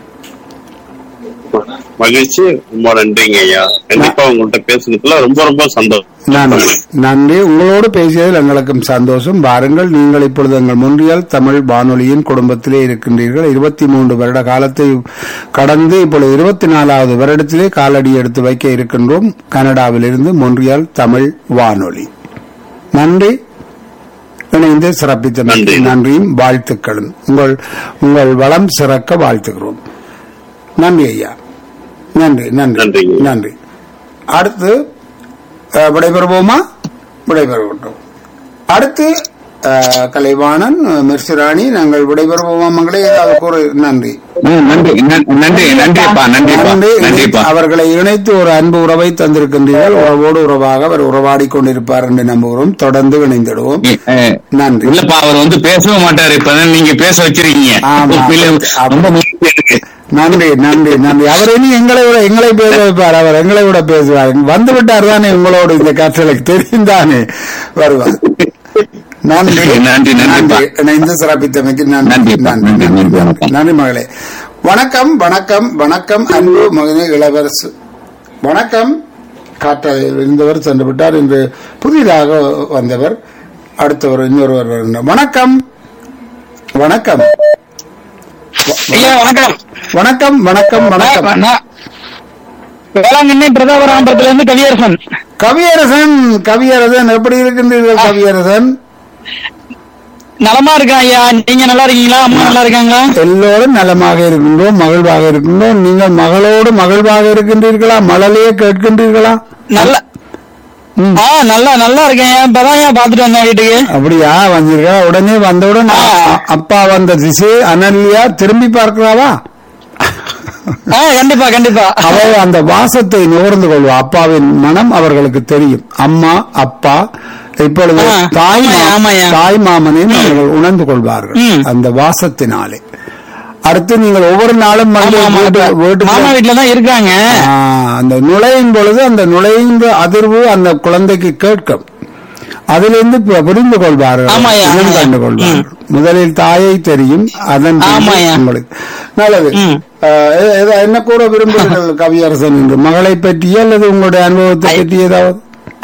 மகிழ்ச்சி ரொம்ப நன்றிங்க ஐயா கண்டிப்பா உங்கள்கிட்ட பேசுனதுல ரொம்ப ரொம்ப சந்தோஷம் நன்றி நன்றி உங்களோடு பேசியதில் எங்களுக்கும் சந்தோஷம் வாருங்கள் நீங்கள் இப்பொழுது எங்கள் முன்றியல் தமிழ் வானொலியின் குடும்பத்திலே இருக்கின்றீர்கள் இருபத்தி மூன்று வருட காலத்தை கடந்து இப்பொழுது இருபத்தி நாலாவது வருடத்திலே காலடி எடுத்து வைக்க இருக்கின்றோம் கனடாவிலிருந்து மொன்றியல் தமிழ் வானொலி நன்றி இணைந்து சிறப்பித்தமைக்கு நன்றி. நன்றியும் வாழ்த்துக்களும் உங்கள் உங்கள் வளம் சிறக்க வாழ்த்துகிறோம் நன்றி ஐயா நன்றி நன்றி நன்றிங்க. நன்றி அடுத்து அஹ், விடைபெறுவோமா விடைபெறவிட்டோம் அடுத்து அஹ், கலைவாணன் அஹ், மிர்சிராணி நாங்கள் விடைபெறுவோமா மங்களே ஏதாவது கூறு நன்றி ம், நன்றி நன்- நன்றி நன்றிப்பா நன்றிப்பா நன்றி நன்றிப்பா அவர்களை இணைத்து ஒரு அன்பு உறவை தந்திருக்கின்றீர்கள் உறவோடு உறவாக அவர் உறவாடி கொண்டிருப்பார் என்று நம்புகிறோம் தொடர்ந்து இணைந்திடுவோம் இ- அஹ், நன்றி இல்லப்பா அவர் வந்து பேசவே மாட்டாரு இப்பதான் நீங்க பேச வச்சிருக்கீங்க ஆமா. உண்மையிலே ரொம்ப மகிழ்ச்சியா இருக்கு. நன்றி நன்றி நன்றி அவர் இனி எங்களை விட எங்களை பேச வைப்பார் அவர் எங்களை விட பேசுவார் வந்து விட்டார் தானே உங்களோடு இந்த கற்றலுக்கு தெரியும் தானே வருவார் நன்றி நன்றி, நன்றிப்பா. இணைந்து சிறப்பித்தமைக்கு நன்றி நன்றிப்பா. நன்றி நன்றி, நன்றி நன்றி, வணக்கம். நன்றி மகளே வணக்கம் வணக்கம் வணக்கம் அன்பு மகனே இளவரசு வணக்கம் காற்றலையில் இருந்தவர் சென்று விட்டார் இன்று புதிதாக வந்தவர் அடுத்தவர் இன்னொருவர் வருகிறார் வணக்கம் வணக்கம் ஐயா வணக்கம் வணக்கம் வணக்கம் வணக்கம் நான் வேளாங்கண்ணி பிரதாபராமபுரத்துல இருந்து கவியரசன் கவியரசன் கவியரசன் எப்படி இருக்கின்றீர்கள் கவியரசன் நலமா இருக்கேன் ஐயா நீங்க நல்லா இருக்கீங்களா அம்மா நல்லா இருக்காங்களா எல்லோரும் நலமாக இருக்கின்றோம் மகிழ்வாக இருக்கின்றோம் நீங்கள் மகளோடு மகிழ்வாக இருக்கின்றீர்களா மழலையே கேட்கின்றீர்களா நல்ல ம். ஆ நல்லா நல்லா இருக்கேன் ஐயா. இப்பதான் ஏன் பாத்துட்டு வந்தேன் வீட்டுக்கு அப்படியா வந்திருக்கா உடனே வந்தவுடன் ஆ. அ- அப்பா வந்த திசை அனல்யா திரும்பி பார்க்கிறாவா ஆ கண்டிப்பா கண்டிப்பா அவள் அந்த வாசத்தை நுகர்ந்து கொள்வா அப்பாவின் மனம் அவர்களுக்கு தெரியும் அம்மா அப்பா இப்பொழுது ஆ, தாய் மா- ஆமாய்யா, ஆமாய்யா. தாய் மாமனையும் அவர்கள் உணர்ந்து கொள்வார்கள் ம். அந்த வாசத்தினாலே அடுத்து நீங்கள் ஒவ்வொரு நாளும் வந்து ஆமா, ஆமா. வீட்டு- மாமா வீட்டுக்கு வீட்டுல தான் இருக்காங்க ஆ, அந்த நுழையும் பொழுது அந்த நுழைந்த அதிர்வு அந்த குழந்தைக்கு கேட்கும் அதிலிருந்து பு- புரிந்து கொள்வார்கள் ஆமாய்யா, இனம் ஆமாய்யா. கண்டு கொள்வார்கள் முதலில் தாயை தெரியும் அதன் பின்பு ஆமாய்யா. உங்களுக்கு நல்லது ம். ஆ, எ- எத- என்ன கூற விரும்புகிறீர்கள் கவியரசன் என்று மகளை பற்றிய அல்லது உங்களுடைய அனுபவத்தை பற்றி ஏதாவது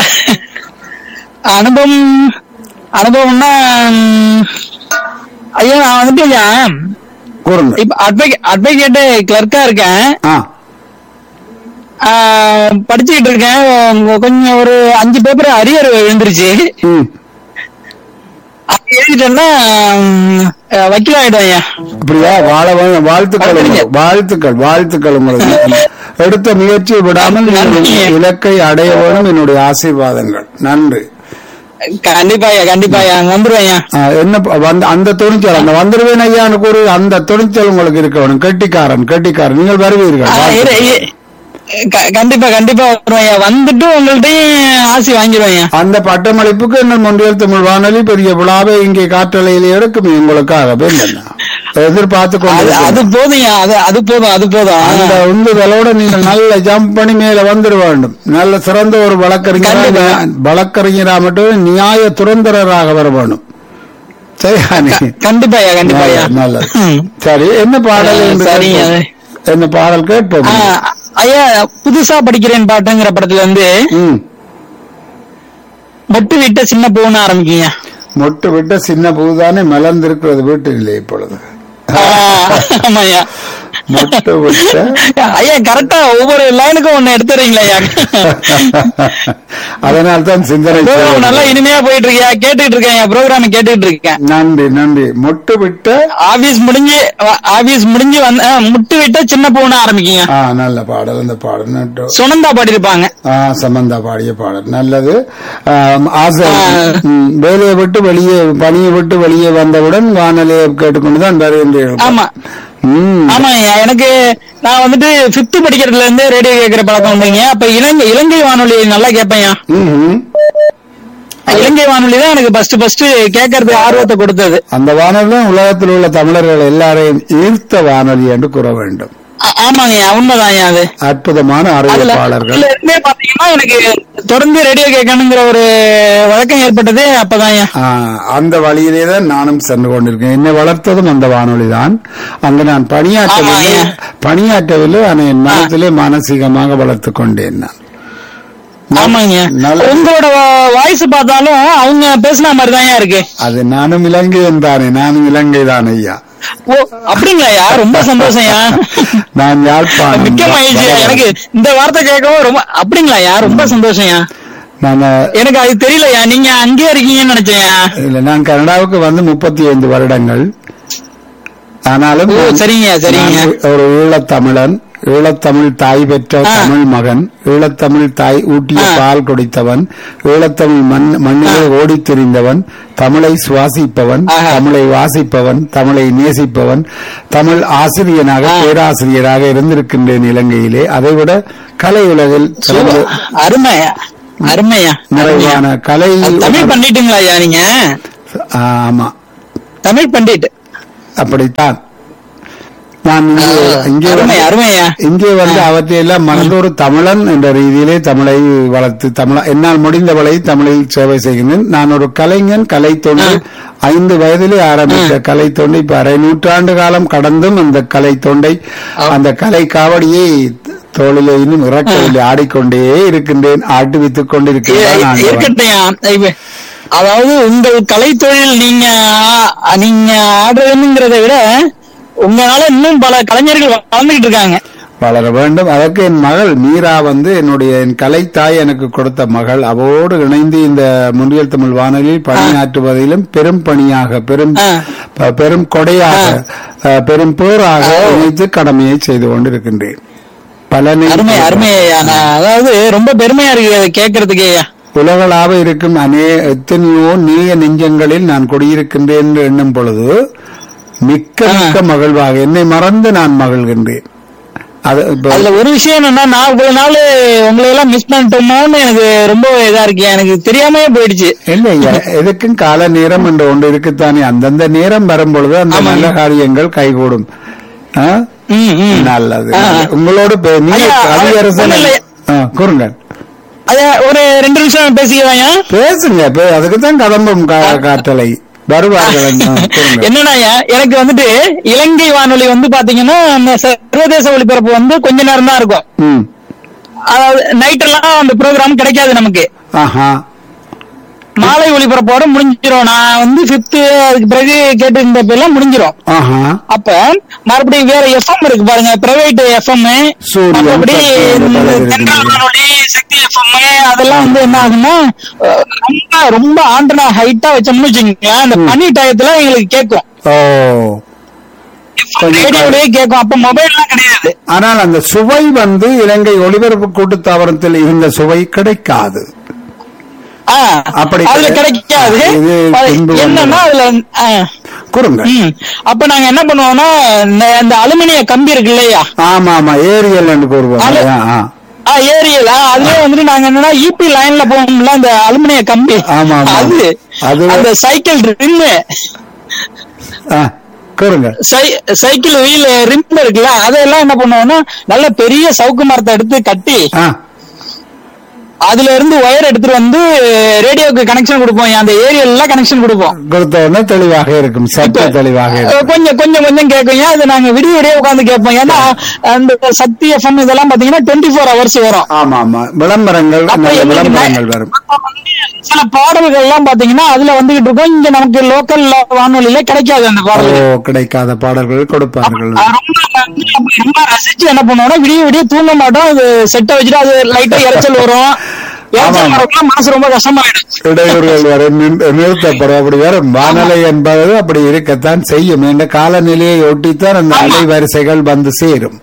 அனுபவம் அனுபவம்னா ம், ஐயா நான் வந்துட்டு ஐயா கூறுங்க இப்ப அட்வொகேட் அட்வொகேட் கிளர்க்கா இருக்கேன் ஆ ஆ, படிச்சுக்கிட்டு இருக்கேன் உங்க கொஞ்சம் ஒரு அஞ்சு பேப்பர் அரியர் விழுந்துருச்சு ம் அது எழுதிட்டேன்னா ம், வக்கீல் ஆயிடும் ஐயா அப்படியா வாழ வே- வாழ்த்துக்கள் உங்களுக்கு. வாழ்த்துக்கள் வாழ்த்துக்கள் உங்களுக்கு எடுத்த முயற்சியை விடாமல் நீங்கள் நன்றி. இலக்கை அடைய வேணும் என்னுடைய ஆசீர்வாதங்கள் நன்றி கண்டிப்பா ஐயா கண்டிப்பா ஐயா வந்துருவேன் ஐயா ஆ, என்ன ப- வந்து அந்த துணிச்சல் அந்த வந்துருவேன் ஐயான்னு கூறு அந்த துணிச்சல் உங்களுக்கு இருக்க வேணும் கெட்டிக்காரன் கெட்டிக்காரன் நீங்கள் வருவீர்கள் ஆ, இரு- வாழ்த்துக்கள். இரு- க- கண்டிப்பா கண்டிப்பா வருவேன் ஐயா வந்துட்டு உங்கள்ட்டையும் ஆசி வாங்கிடுவேன் ஐயா அந்த பட்டமளிப்புக்கு எங்கள் மொன்றியல் தமிழ் வானொலி பெரிய விழாவை இங்கே காற்றலையில் எடுக்கும் உங்களுக்காக வேண்டாம் எதிர்பார்த்து அது கொண்டு அது போதும் ஐயா அது அது போதும் அது போதும் அந்த உந்துதலோட நீங்கள் நல்ல ஜம்ப் பண்ணி மேல வந்துட வேண்டும் நல்ல சிறந்த ஒரு வழக்கறிஞரா கண்டிப்பா. வழக்கறிஞரா மட்டும் நியாய துரந்தரராக வர வேண்டும் சரியானே கண்டிப்பாயா கண்டிப்பாயா நல்லது, நல்லது ம். சரி என்ன பாடல் ஆ, என்று சரிங்க. கேட்போம்? என்ன பாடல் கேட்போம் ஆ, ஐயா புதுசா படிக்கிறேன் பாட்டுங்கிற படத்துல வந்து ம் மொட்டு விட்ட சின்ன பூன்னு ஆரம்பிக்கீங்க மொட்டு விட்ட சின்ன பூதானே மலர்ந்திருக்கிறது வீட்டிலே இப்பொழுது ஆ, ஆமாய்யா மொட்டு விட்ட ஐயா கரெக்டா ஒவ்வொரு லைனுக்கும் ஒண்ணு எடுத்துறீங்களா ஐயா அதனால் தான் சிந்தனை ப்ரோக்ராம் செய்வது. நல்லா இனிமையா போயிட்டு இருக்கியா கேட்டுட்டு இருக்கேன் ப்ரோக்ராம் கேட்டுட்டு இருக்கேன் நன்றி நன்றி மொட்டு விட்ட ஆபீஸ் முடிஞ்சு ஆபீஸ் முடிஞ்சு வந்து ஆ, முட்டு விட்ட சின்ன பூன்னு ஆரம்பிக்கீங்க ஆ நல்ல பாடல் அந்த பாடல் நட்டு சுனந்தா பாடிருப்பாங்க ஆ சம்பந்தா பாடிய பாடல் நல்லது ஆம், ஆசை ஆ. ம், வேலையை விட்டு வெளியே பணியை விட்டு வெளியே வந்தவுடன் வானொலியை கேட்டுக்கொண்டுதான் வருகின்றீர்கள் ஆமா ம் ஆமா ஐயா எனக்கு நான் வந்துட்டு பிப்த் படிக்கிறதுல இருந்தே ரேடியோ கேட்கிற பழக்கம் உண்டுங்க அப்ப இலங்கை இலங்கை வானொலி நல்லா கேட்பேன் ம்ஹும். இலங்கை வானொலி தான் எனக்கு ஃபர்ஸ்ட் ஃபர்ஸ்ட் கேட்கறதுக்கு ஆர்வத்தை கொடுத்தது அந்த வானொலி தான் உலகத்தில் உள்ள தமிழர்கள் எல்லாரையும் ஈர்த்த வானொலி என்று கூற வேண்டும் ஆ- ஆமாங்க ஐயா உண்மைதான் ஐயா அது அற்புதமான அதுல அறிவிப்பாளர்கள் அதுல இருந்தே பாத்தீங்கன்னா எனக்கு தொடர்ந்து ரேடியோ கேட்கணுங்கிற ஒரு வழக்கம் ஏற்பட்டதே அப்பதான் ஐயா ஆ, அந்த வழியிலே தான் நானும் சென்று கொண்டிருக்கேன் என்னை வளர்த்ததும் அந்த வானொலி தான் அங்கு நான் பணியாற்றவில்லை ஆமாய்யா. பணியாற்றவில்லை ஆனால் என் மனத்திலே மானசீகமாக வளர்த்துக் கொண்டேன் நான் ஆமாங்க நல்ல- உங்களோட வாய்ஸ் பார்த்தாலும் அவங்க பேசின மாதிரி தான் இருக்கு அது நானும் இலங்கையன் தானே நானும் இலங்கை தான் ஐயா ஓ அப்படிங்களா ஐயா ரொம்ப சந்தோஷம் ஐயா நான் யாழ்ப்பாணம் மிக்க மகிழ்ச்சி ஐயா. எனக்கு இந்த வார்த்தை கேட்கவும் ரொம்ப அப்படிங்களா ஐயா ரொம்ப சந்தோஷம் ஐயா நான் எனக்கு அது தெரியலையா நீங்க அங்கேயே இருக்கீங்கன்னு நினைச்சேன் இல்ல நான் கனடாவுக்கு வந்து முப்பத்தி ஐந்து வருடங்கள் ஆனாலும் ஓ, நான்- சரிங்க, சரிங்க. நான் ஒரு ஈழத்தமிழன் ஈழத்தமிழ் தாய் பெற்ற ஆ. தமிழ் மகன் ஈழத்தமிழ் தாய் ஊட்டிய ஆ. பால் குடித்தவன் ஈழத்தமிழ் மண் மண்ணிலே ஓடித் திரிந்தவன் தமிழை சுவாசிப்பவன் ஆஹா. தமிழை வாசிப்பவன் தமிழை நேசிப்பவன் தமிழ் ஆசிரியனாக ஆ. பேராசிரியராக இருந்திருக்கின்றேன் இலங்கையிலே அதைவிட கலை உலகில் சிறந்து அருமை அருமையா நிறைவான கலை அது தமிழ் பண்ணிட்டுங்களா ஐயா நீங்க ஆமா தமிழ் பண்டிட் அப்படித்தான் நான் இங்கே இங்கே அருமை வந்து- அருமையா இங்கே வந்து அவற்றையெல்லாம் மறந்து ஒரு தமிழன் என்ற ரீதியிலே தமிழை வளர்த்து தமிழ என்னால் முடிந்தவளை தமிழில் சேவை செய்கின்றேன் நான் ஒரு கலைஞன் கலை தொண்டு ஐந்து வயதிலே ஆரம்பித்த கலை தொண்டு இப்ப அரை நூற்றாண்டு காலம் கடந்தும் அந்த கலை தொண்டை அந்த கலை காவடியை தோளிலே இன்னும் இறக்கவில்லை ஆடிக்கொண்டே இருக்கின்றேன் ஆட்டுவித்துக் கொண்டிருக்கிறேன் ஆண்டவன். இருக்கட்டும் இப்ப அதாவது உங்கள் கலை தொழில் நீங்க ஆ- நீங்க ஆடுறதுங்கிறத விட உங்களால இன்னும் பல கலைஞர்கள் வளர்ந்துகிட்டு இருக்காங்க வளர வேண்டும் அதற்கு என் மகள் மீரா வந்து என்னுடைய என் கலைத்தாய் எனக்கு கொடுத்த மகள் அவரோடு இணைந்து இந்த முன்றியல் தமிழ் வானொலியில் பணியாற்றுவதிலும் பெரும் பணியாக பெரும் ஆ. ப- பெரும் கொடையாக அஹ், பெரும் பேராக இணைத்து கடமையை செய்து கொண்டிருக்கின்றேன் பலனை அருமை அருமை ஐயா. நான் அதாவது ரொம்ப பெருமையா இருக்கு அதை கேட்கறதுக்கு ஐயா உலகளாக இருக்கும் அநே எத்தனையோ நேய நெஞ்சங்களில் நான் குடியிருக்கின்றேன் என்று எண்ணும் பொழுது மிக்க மிக்க மகிழ்வாக என்னை மறந்து நான் மகிழ்கின்றேன் அது இப்ப அதுல ஒரு விஷயம் என்னன்னா நான் இவ்வளவு நாள் உங்களை எல்லாம் மிஸ் பண்ணிட்டோமோன்னு எனக்கு ரொம்ப இதா இருக்கு எனக்கு தெரியாமவே போயிடுச்சு இல்ல ஐயா, எதுக்கும் கால நேரம் என்று ஒன்று இருக்குத்தானே அந்தந்த நேரம் வரும்பொழுது அந்த ஆமாங்க. நல்ல காரியங்கள் கைகூடும் ஆ? ம், ம். நல்லது ஆ. நல்லது. உங்களோடு பே- நீங்க ஐயா, கவியரசன் ஒண்ணும் இல்ல. ஆ, கூறுங்க அத ஒரு ரெண்டு நிமிஷம் பேசிக்கலாங்க பேசுங்க பே- அதுக்கு தான் கதம்பம் கா- காற்றலை வருவார்கள் ஆ, கூறுங்க. என்னன்னா எனக்கு வந்துட்டு இலங்கை வானொலி வந்து பாத்தீங்கன்னா அந்த சர்வதேச ஒளிபரப்பு வந்து கொஞ்ச நேரம் தான் இருக்கும் ம் அதாவது நைட் எல்லாம் அந்த ப்ரோக்ராம் கிடைக்காது நமக்கு ஆஹா மாலை ஒளிபரப்போட முடிஞ்சிரும் நான் வந்து பிப்த் அதுக்கு பிறகு கேட்டு இருந்தப்ப எல்லாம் முடிஞ்சிரும் ஆஹா அப்ப மறுபடியும் வேற எஃப்எம் இருக்கு பாருங்க பிரைவேட் எஃப்எம் சூரியன், மற்றபடி சக்தி இந்த பல இருக்கு. தென்றல் வானொலி சக்தி எஃப்எம் அதெல்லாம் வந்து என்ன ஆகும்னா அஹ், ரொம்ப ரொம்ப ஆண்டனா ஹைட்டா வச்சோம்னு வச்சுக்கோங்களேன் அந்த பனி டயத்துல எங்களுக்கு கேட்கும் ஓ கொஞ்சம் ரேடியோலயே கேட்கும் அப்ப மொபைல்லாம் கிடையாது ஆனால் அந்த சுவை வந்து இலங்கை ஒளிபரப்பு கூட்டுத்தாபனத்தில் இருந்த சுவை கிடைக்காது ஆ, அப்படி அதுல கிடையாது. கிடைக்காது இது பின்பு என்னன்னா அதுல ஆ, கூறுங்க ம். அப்ப நாங்க என்ன பண்ணுவோம்னா இந்த- இந்த அலுமினிய கம்பி இருக்கு இல்லையா ஆமா ஆமா ஏரியல் என்று கூறுவோம் அது- ஆ, ஆ. ஆ, ஏரியல் ஆ, அதுலயே வந்துட்டு நாங்க என்னன்னா இபி லைன்ல போவோம்ல அந்த அலுமினிய கம்பி ஆமா, ஆமா. அது அது- அந்த சைக்கிள் ரிம்மு ஆ, கூறுங்க சைக்கிள் வீல் ரிம் இருக்குல்ல அதெல்லாம் என்ன பண்ணுவோம்னா நல்ல பெரிய சவுக்கு மரத்தை எடுத்து கட்டி ஆ, அதுல இருந்து ஒயர் எடுத்துட்டு வந்து ரேடியோக்கு கனெக்ஷன் கொடுப்போம் அந்த ஏரியல்ல கனெக்ஷன் கொடுப்போம் கொடுத்த உடனே தெளிவாக இருக்கும் சட்ட தெளிவாக அஹ் இருக்கும் கொஞ்சம் கொஞ்சம் கொஞ்சம் கேட்கும் அது நாங்க விடிய விடிய உட்காந்து கேட்போம் ஏன்னா அந்த சக்தி எஃப்எம் இதெல்லாம் பாத்தீங்கன்னா டுவெண்ட்டி ஃபோர் ஹவர்ஸ் வரும் ஆமா ஆமா விளம்பரங்கள் அப்ப நல்ல எங்களுக்கு விளம்பரங்கள் நை- வரும் அப்ப வந்து சில பாடல்கள் எல்லாம் பாத்தீங்கன்னா அதுல வந்துகிட்டு இருக்கும் இங்க நமக்கு லோக்கல் வானொலியில கிடைக்காது அந்த ஓ பாடல்கள் கிடைக்காத பாடல்கள் கொடுப்பார்கள் அஹ் ரொம்ப வந்து ரொம்ப ரசிச்சு என்ன பண்ணுவோம்னா விடிய விடிய தூங்க மாட்டோம் அது செட்டை வச்சுட்டு அது லைட்டா இறைச்சல் வரும் இறைச்சல் ஆமா. வரக்குள்ள மனசு ரொம்ப கஷ்டமாயிடும் இடையூறுகள் வரும் நின்- நிறுத்தப்படும் அப்படி வரும் வானொலி என்பது அப்படி இருக்கத்தான் செய்யும் இந்த காலநிலையை ஒட்டித்தான் அந்த ஆமா. அலைவரிசைகள் வந்து சேரும்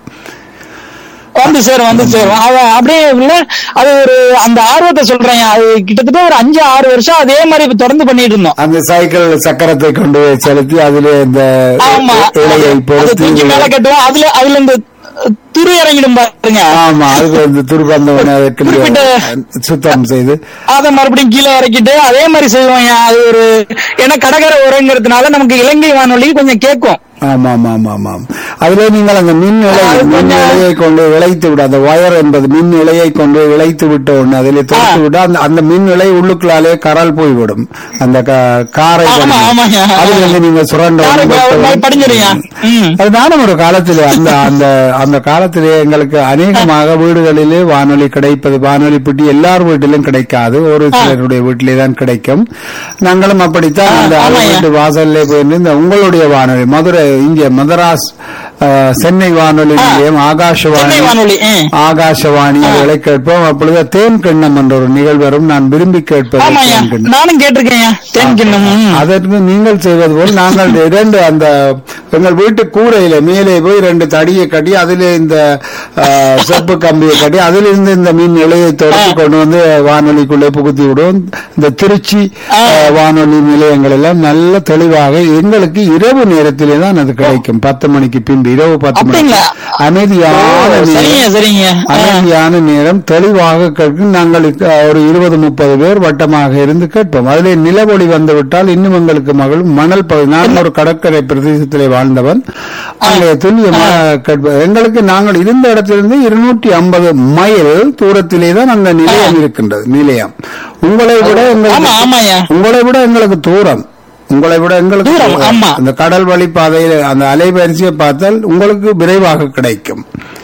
வந்து சேரும் வந்து சேரும் அவன் அப்படியே இல்ல அது ஒரு அந்த ஆர்வத்தை சொல்றேன் அது கிட்டத்தட்ட ஒரு அஞ்சு ஆறு வருஷம் அதே மாதிரி இப்ப தொடர்ந்து பண்ணிட்டு இருந்தோம் அந்த சைக்கிள் சக்கரத்தை கொண்டு போய் செலுத்தி அதிலே இந்த ஆமா இலையை அது பொறுத்து தூக்கி மேல கட்டுவோம் அதுல அதுல இந்த துரு இறங்கிடும் பாருங்க ஆமா அதுக்கு வந்து துர்பந்தம் அதற்கு குறிப்பிட்ட- சுத்தம் செய்து அத மறுபடியும் கீழே இறக்கிட்டு அதே மாதிரி செய்வோம் அது ஒரு ஏன்னா கடற்கரை உரங்கிறதுனால நமக்கு இலங்கை வானொலி கொஞ்சம் கேட்கும் ஆமா ஆமா ஆமா ஆமா அதுல நீங்கள் அந்த மின் இலை அது மின் கொஞ்சம் இலையை கொண்டு இழைத்து விட அந்த ஒயர் என்பது மின் இலையை கொண்டு இழைத்து விட்ட ஒண்ணு அதிலே தொடுத்து விட அந்த அந்த மின் இலை உள்ளுக்குள்ளாலே கரால் போய்விடும் அந்த க- காரை ஆமா, கொண்டு. ஆமாங்க. அதுல இருந்து நீங்க சுரண்ட காரை ஒண்ணு ஒரு மாதிரி வெட்ட படிஞ்சிருங்க. ம். அது நானும் ஒரு காலத்திலே அந்த அந்த அந்த காலத்திலே எங்களுக்கு அநேகமாக வீடுகளிலே வானொலி கிடைப்பது வானொலி பெட்டி எல்லார் வீட்டிலும் கிடைக்காது ஒரு சிலருடைய வீட்டிலே தான் கிடைக்கும் நாங்களும் அப்படித்தான் அந்த ஆ, ஆமாய்யா. வீட்டு வாசல்லே போயிருந்து இந்த உங்களுடைய வானொலி மதுரை இங்கே மதராஸ் அஹ், சென்னை வானொலி நிலையம் ஆகாஷவாணி சென்னை வானொலி, ம். ஆகாஷவாணி அதுகளை கேட்போம் அப்பொழுது தேன் கிண்ணம் என்ற ஒரு நிகழ்வு வரும் நான் விரும்பி கேட்பது ஆமாய்யா தேன் கிண்ணம் நானும் கேட்டிருக்கேன் தேன் கிண்ணம் ம். அதற்கு நீங்கள் செய்வது போல் நாங்கள் இரண்டு அந்த எங்கள் வீட்டு கூரையில மேலே போய் ரெண்டு தடியை கட்டி அதிலே இந்த அஹ், செப்பு கம்பியை கட்டி அதிலிருந்து இந்த மீன் நிலையை தொடர்ந்து கொண்டு வந்து வானொலிக்குள்ளே புகுத்தி விடுவோம் இந்த திருச்சி அஹ், வானொலி நிலையங்கள் எல்லாம் நல்ல தெளிவாக எங்களுக்கு இரவு நேரத்திலே தான் அது கிடைக்கும் பத்து மணிக்கு பின்பு இரவு பத்து மணிக்கு அப்படிங்களா? அமைதியான ஓ, சரிங்க நேரம். சரிங்க ஆ. அமைதியான நேரம் தெளிவாக கேட்கும் நாங்கள் அஹ், ஒரு இருபது முப்பது பேர் வட்டமாக இருந்து கேட்போம் அதிலே நிலவொளி வந்து விட்டால் இன்னும் எங்களுக்கு மகள் மணல் பகுதி நான் ஒரு கடற்கரை பிரதேசத்திலே வாழ்ந்தவன் அங்கே துல்லியமாக கேட்ப எங்களுக்கு நாங்கள் இருந்த இடத்திலிருந்து இருநூற்றி ஐம்பது மைல் தூரத்திலே தான் அந்த நிலையம் இருக்கின்றது நிலையம் உங்களை விட ஆமா எங்களுக்கு ஆமாய்யா உங்களை விட எங்களுக்கு தூரம் உங்களை விட எங்களுக்கு தூரம், தூரம். ஆமா. அந்த கடல் வழி பாதையில அந்த அலைவரிசையை பார்த்தால் உங்களுக்கு விரைவாக கிடைக்கும்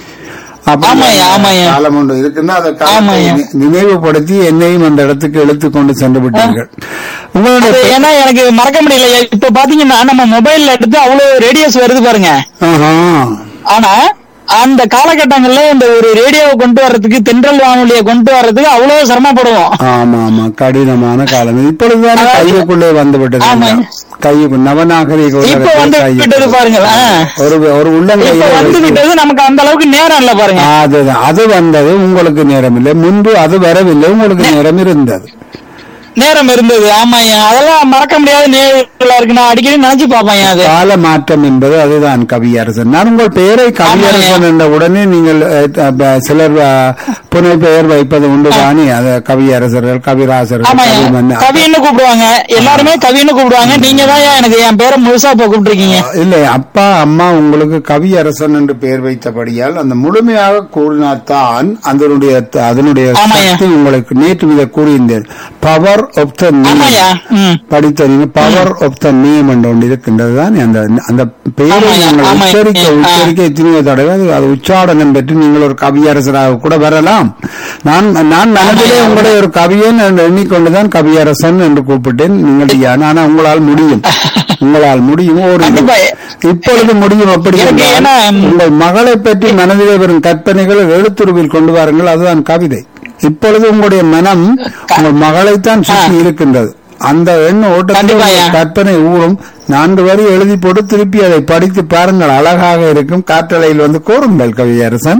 அப்படி ஆமாய்யா, ஆமாய்யா. காலம் ஒன்று இருக்குன்னா அதை காலத்தை ஆமாய்யா. நி- நினைவுபடுத்தி என்னையும் அந்த இடத்துக்கு இழுத்து கொண்டு சென்று விட்டீர்கள் உங்களுடைய அது ஏன்னா எனக்கு மறக்க முடியல இப்ப பாத்தீங்கன்னா நம்ம மொபைல்ல எடுத்து அவ்வளவு ரேடியோஸ் வருது பாருங்க ஆஹா. ஆனா அந்த காலகட்டங்கள்ல இந்த ஒரு ரேடியோவை கொண்டு வர்றதுக்கு தென்றல் வானொலியை கொண்டு வர்றதுக்கு அவ்வளவு சிரமப்படுவோம் ஆமா ஆமா கடினமான காலம் இப்பொழுதுதான் அதாவது- கையுக்குள்ளே வந்து விட்டது ஆமா. எல்லாம். கையுக்கு நவநாகரிக இப்ப உலகத்தில் வந்து கையுக்குள்ளே. விட்டது பாருங்கள் ஆ. ஒரு ஒரு இப்ப உள்ளங்கையில வந்து வைத்து- விட்டது நமக்கு அந்த அளவுக்கு நேரம் இல்ல பாருங்க அதுதான் அது வந்தது உங்களுக்கு நேரம் இல்லை முன்பு அது வரவில்லை உங்களுக்கு நேரம் இருந்தது நேரம் இருந்தது ஆமாய்யா அதெல்லாம் மறக்க முடியாத நேரங்களா இருக்கு நான் அடிக்கடி நினைச்சு பாப்பேன் அது கால மாற்றம் என்பது அதுதான் கவியரசன் நான் உங்கள் பெயரை கவியரசன் என்ற உடனே நீங்கள் அஹ், அஹ், சிலர் அஹ், புனை பெயர் வைப்பது உண்டு தானே அது கவியரசர்கள் கவிராசர்கள் ஆமாய்யா கவிமன்னர். கவின்னு கூப்பிடுவாங்க எல்லாருமே கவின்னு கூப்பிடுவாங்க நீங்க தான் எனக்கு என் பேரை முழுசா இப்ப கூப்பிட்டுருக்கீங்க இல்லை அப்பா அம்மா உங்களுக்கு கவியரசன் என்று பெயர் வைத்தபடியால் அந்த முழுமையாக கூறினால்தான் அதனுடைய அதனுடைய ஆமாய்யா. சக்தி உங்களுக்கு நேற்று இதை கூறியிருந்தேன் பவர் ஆஃப் த ஆமாய்யா ம் படித்த நீங்க பவர் ஆஃப் த நேம் என்று ஒன்று இருக்கின்றது தான் அந்த அந்த பெயரை ஆமாய்யா, நீங்கள் ஆமாய்யா. உச்சரிக்க ஆ. உச்சரிக்க எத்தனையோ தடவை அது- அது உச்சாடனம் பெற்று நீங்கள் ஒரு கவியரசராக கூட வரலாம் நான் நான் மனதிலே உங்களை ஒரு கவியன் என்று எண்ணிக்கொண்டுதான் கவியரசன் என்று கூப்பிட்டேன் நீங்கள் யான். ஆனா உங்களால் முடியும் உங்களால் முடியும் ஒரு கண்டிப்பா. இப்பொழுது முடியும் அப்படி எனக்கு என்றால், ஏன்னா, உங்கள் மகளை பற்றி மனதிலே வரும் கற்பனைகளை எழுத்துருவில் கொண்டு வாருங்கள் அதுதான் கவிதை இப்பொழுது உங்களுடைய மனம் உங்கள் மகளைத்தான் சுற்றி இருக்கின்றது அந்த எண்ண ஓட்டத்தில் கண்டிப்பாய்யா. உங்கள் கற்பனை ஊறும் நான்கு வரி எழுதி போட்டு திருப்பி அதை படித்து பாருங்கள் அழகாக இருக்கும் காற்றலையில் வந்து கூறுங்கள் கவியரசன்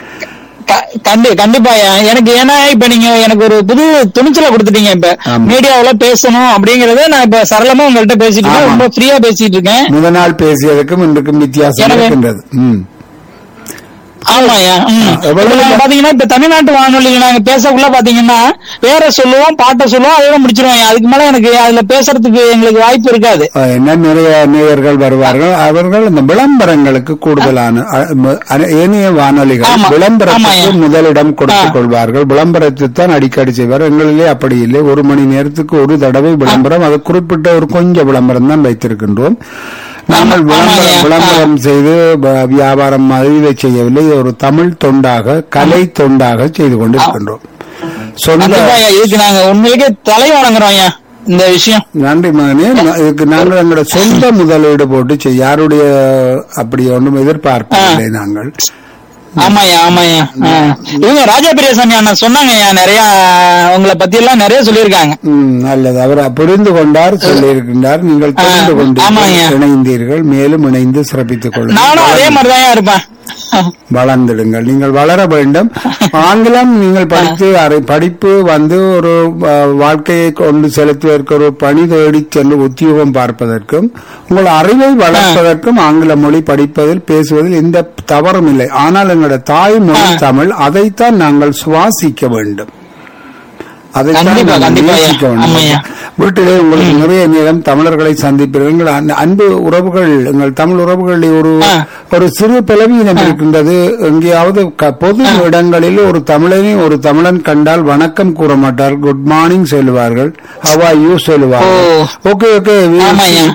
க- கண்டி கண்டிப்பாயா எனக்கு ஏன்னா இப்ப நீங்க எனக்கு ஒரு புது துணிச்சலை கொடுத்துட்டீங்க இப்ப ஆமா. மீடியாவுல பேசணும் அப்படிங்கறத நான் இப்ப சரளமா உங்கள்ட்ட பேசிட்டு இருக்கேன் ஆமா. ரொம்ப ஃப்ரீயா பேசிட்டு இருக்கேன் முதல் நாள் பேசியதுக்கும் இன்றைக்கும் வித்தியாசம் எனவே- இருக்கின்றது ம் ஆமாய்யா ம். எவ்வளவு இப்ப நாங்க பாத்தீங்கன்னா இப்ப தமிழ்நாட்டு வானொலியில நாங்க பேசக்குள்ள பாத்தீங்கன்னா பேரை சொல்லுவோம் பாட்டை சொல்லுவோம் அதோட முடிச்சிருவோம் அதுக்கு மேல எனக்கு அதுல பேசுறதுக்கு எங்களுக்கு வாய்ப்பு இருக்காது அஹ், என்ன நிறைய நேயர்கள் வருவார்கள் அவர்கள் இந்த விளம்பரங்களுக்கு கூடுதலான அ, ம- அ- ஏனைய வானொலிகள் ஆமா. விளம்பரத்துக்கு ஆமாய்யா. முதலிடம் கொடுத்துக் ஆ. கொள்வார்கள் விளம்பரத்தை தான் அடிக்கடி செய்வார் எங்களிலே அப்படி இல்லை ஒரு மணி நேரத்துக்கு ஒரு தடவை விளம்பரம் அது குறிப்பிட்ட ஒரு கொஞ்சம் விளம்பரம் தான் வைத்திருக்கின்றோம் நாங்கள் ஆமா, விளம்பரம் ஆமாய்யா. விளம்பரம் செய்து வ- வியாபாரம் மாதிரி இதை செய்யவில்லை இது ஒரு தமிழ் தொண்டாக கலை தொண்டாக செய்து கொண்டு இருக்கின்றோம் சொந்த கண்டிப்பாய்யா இதுக்கு நாங்க உண்மையிலேயே தலை வணங்குறோம் ஐயா இந்த விஷயம் நன்றி மகனே ந- இதுக்கு நாங்கள் எங்களோட சொந்த முதலீடு போட்டு செய்ய யாருடைய அப்படி ஒன்றும் எதிர்பார்ப்பதில்லை நாங்கள் ஆமாய்யா ஆமாய்யா ஆ. இவங்க ராஜா பெரியசாமி அண்ணன் சொன்னாங்கய்யா நிறைய உங்களை பத்தி எல்லாம் நிறைய சொல்லியிருக்காங்க ம், நல்லது அவர் புரிந்து கொண்டார் சொல்லியிருக்கின்றார் நீங்கள் தெரிந்து கொண்டு ஆமாய்யா. இணைந்தீர்கள் மேலும் இணைந்து சிறப்பித்துக் நானும் அதே கொள்ளுங்கள் மாதிரிதான் இருப்பேன் வளர்ந்திடுங்கள் நீங்கள் வளர வேண்டும் ஆங்கிலம் நீங்கள் படித்து அரை படிப்பு வந்து ஒரு அஹ், வாழ்க்கையை கொண்டு செலுத்துவதற்கு ஒரு பணி தேடி சென்று உத்தியோகம் பார்ப்பதற்கும் உங்கள் அறிவை வளர்ப்பதற்கும் ஆங்கில மொழி படிப்பதில் பேசுவதில் எந்த தவறும் இல்லை ஆனால் எங்களுடைய தாய்மொழி தமிழ் அதைத்தான் நாங்கள் சுவாசிக்க வேண்டும் அதைத்தான் கண்டிப்பா, நாங்கள் கண்டிப்பா, நேசிக்க ஐயா. வேண்டும் ஆமாய்யா. வீட்டிலே உங்களுக்கு நிறைய நேரம் தமிழர்களை சந்திப்பீர்கள் எங்கள் அன்பு- அன்பு உறவுகள் எங்கள் தமிழ் உறவுகளில் ஒரு ஆ. ஒரு சிறு பிளவீனம் இருக்கின்றது எங்கேயாவது க- பொது இடங்களில் ஒரு தமிழனை ஒரு தமிழன் கண்டால் வணக்கம் கூற மாட்டார் குட் மார்னிங் சொல்லுவார்கள் ஹவா யூ சொல்லுவார்கள் ஓ. ஓகே ஓகே ஆமாய்யா.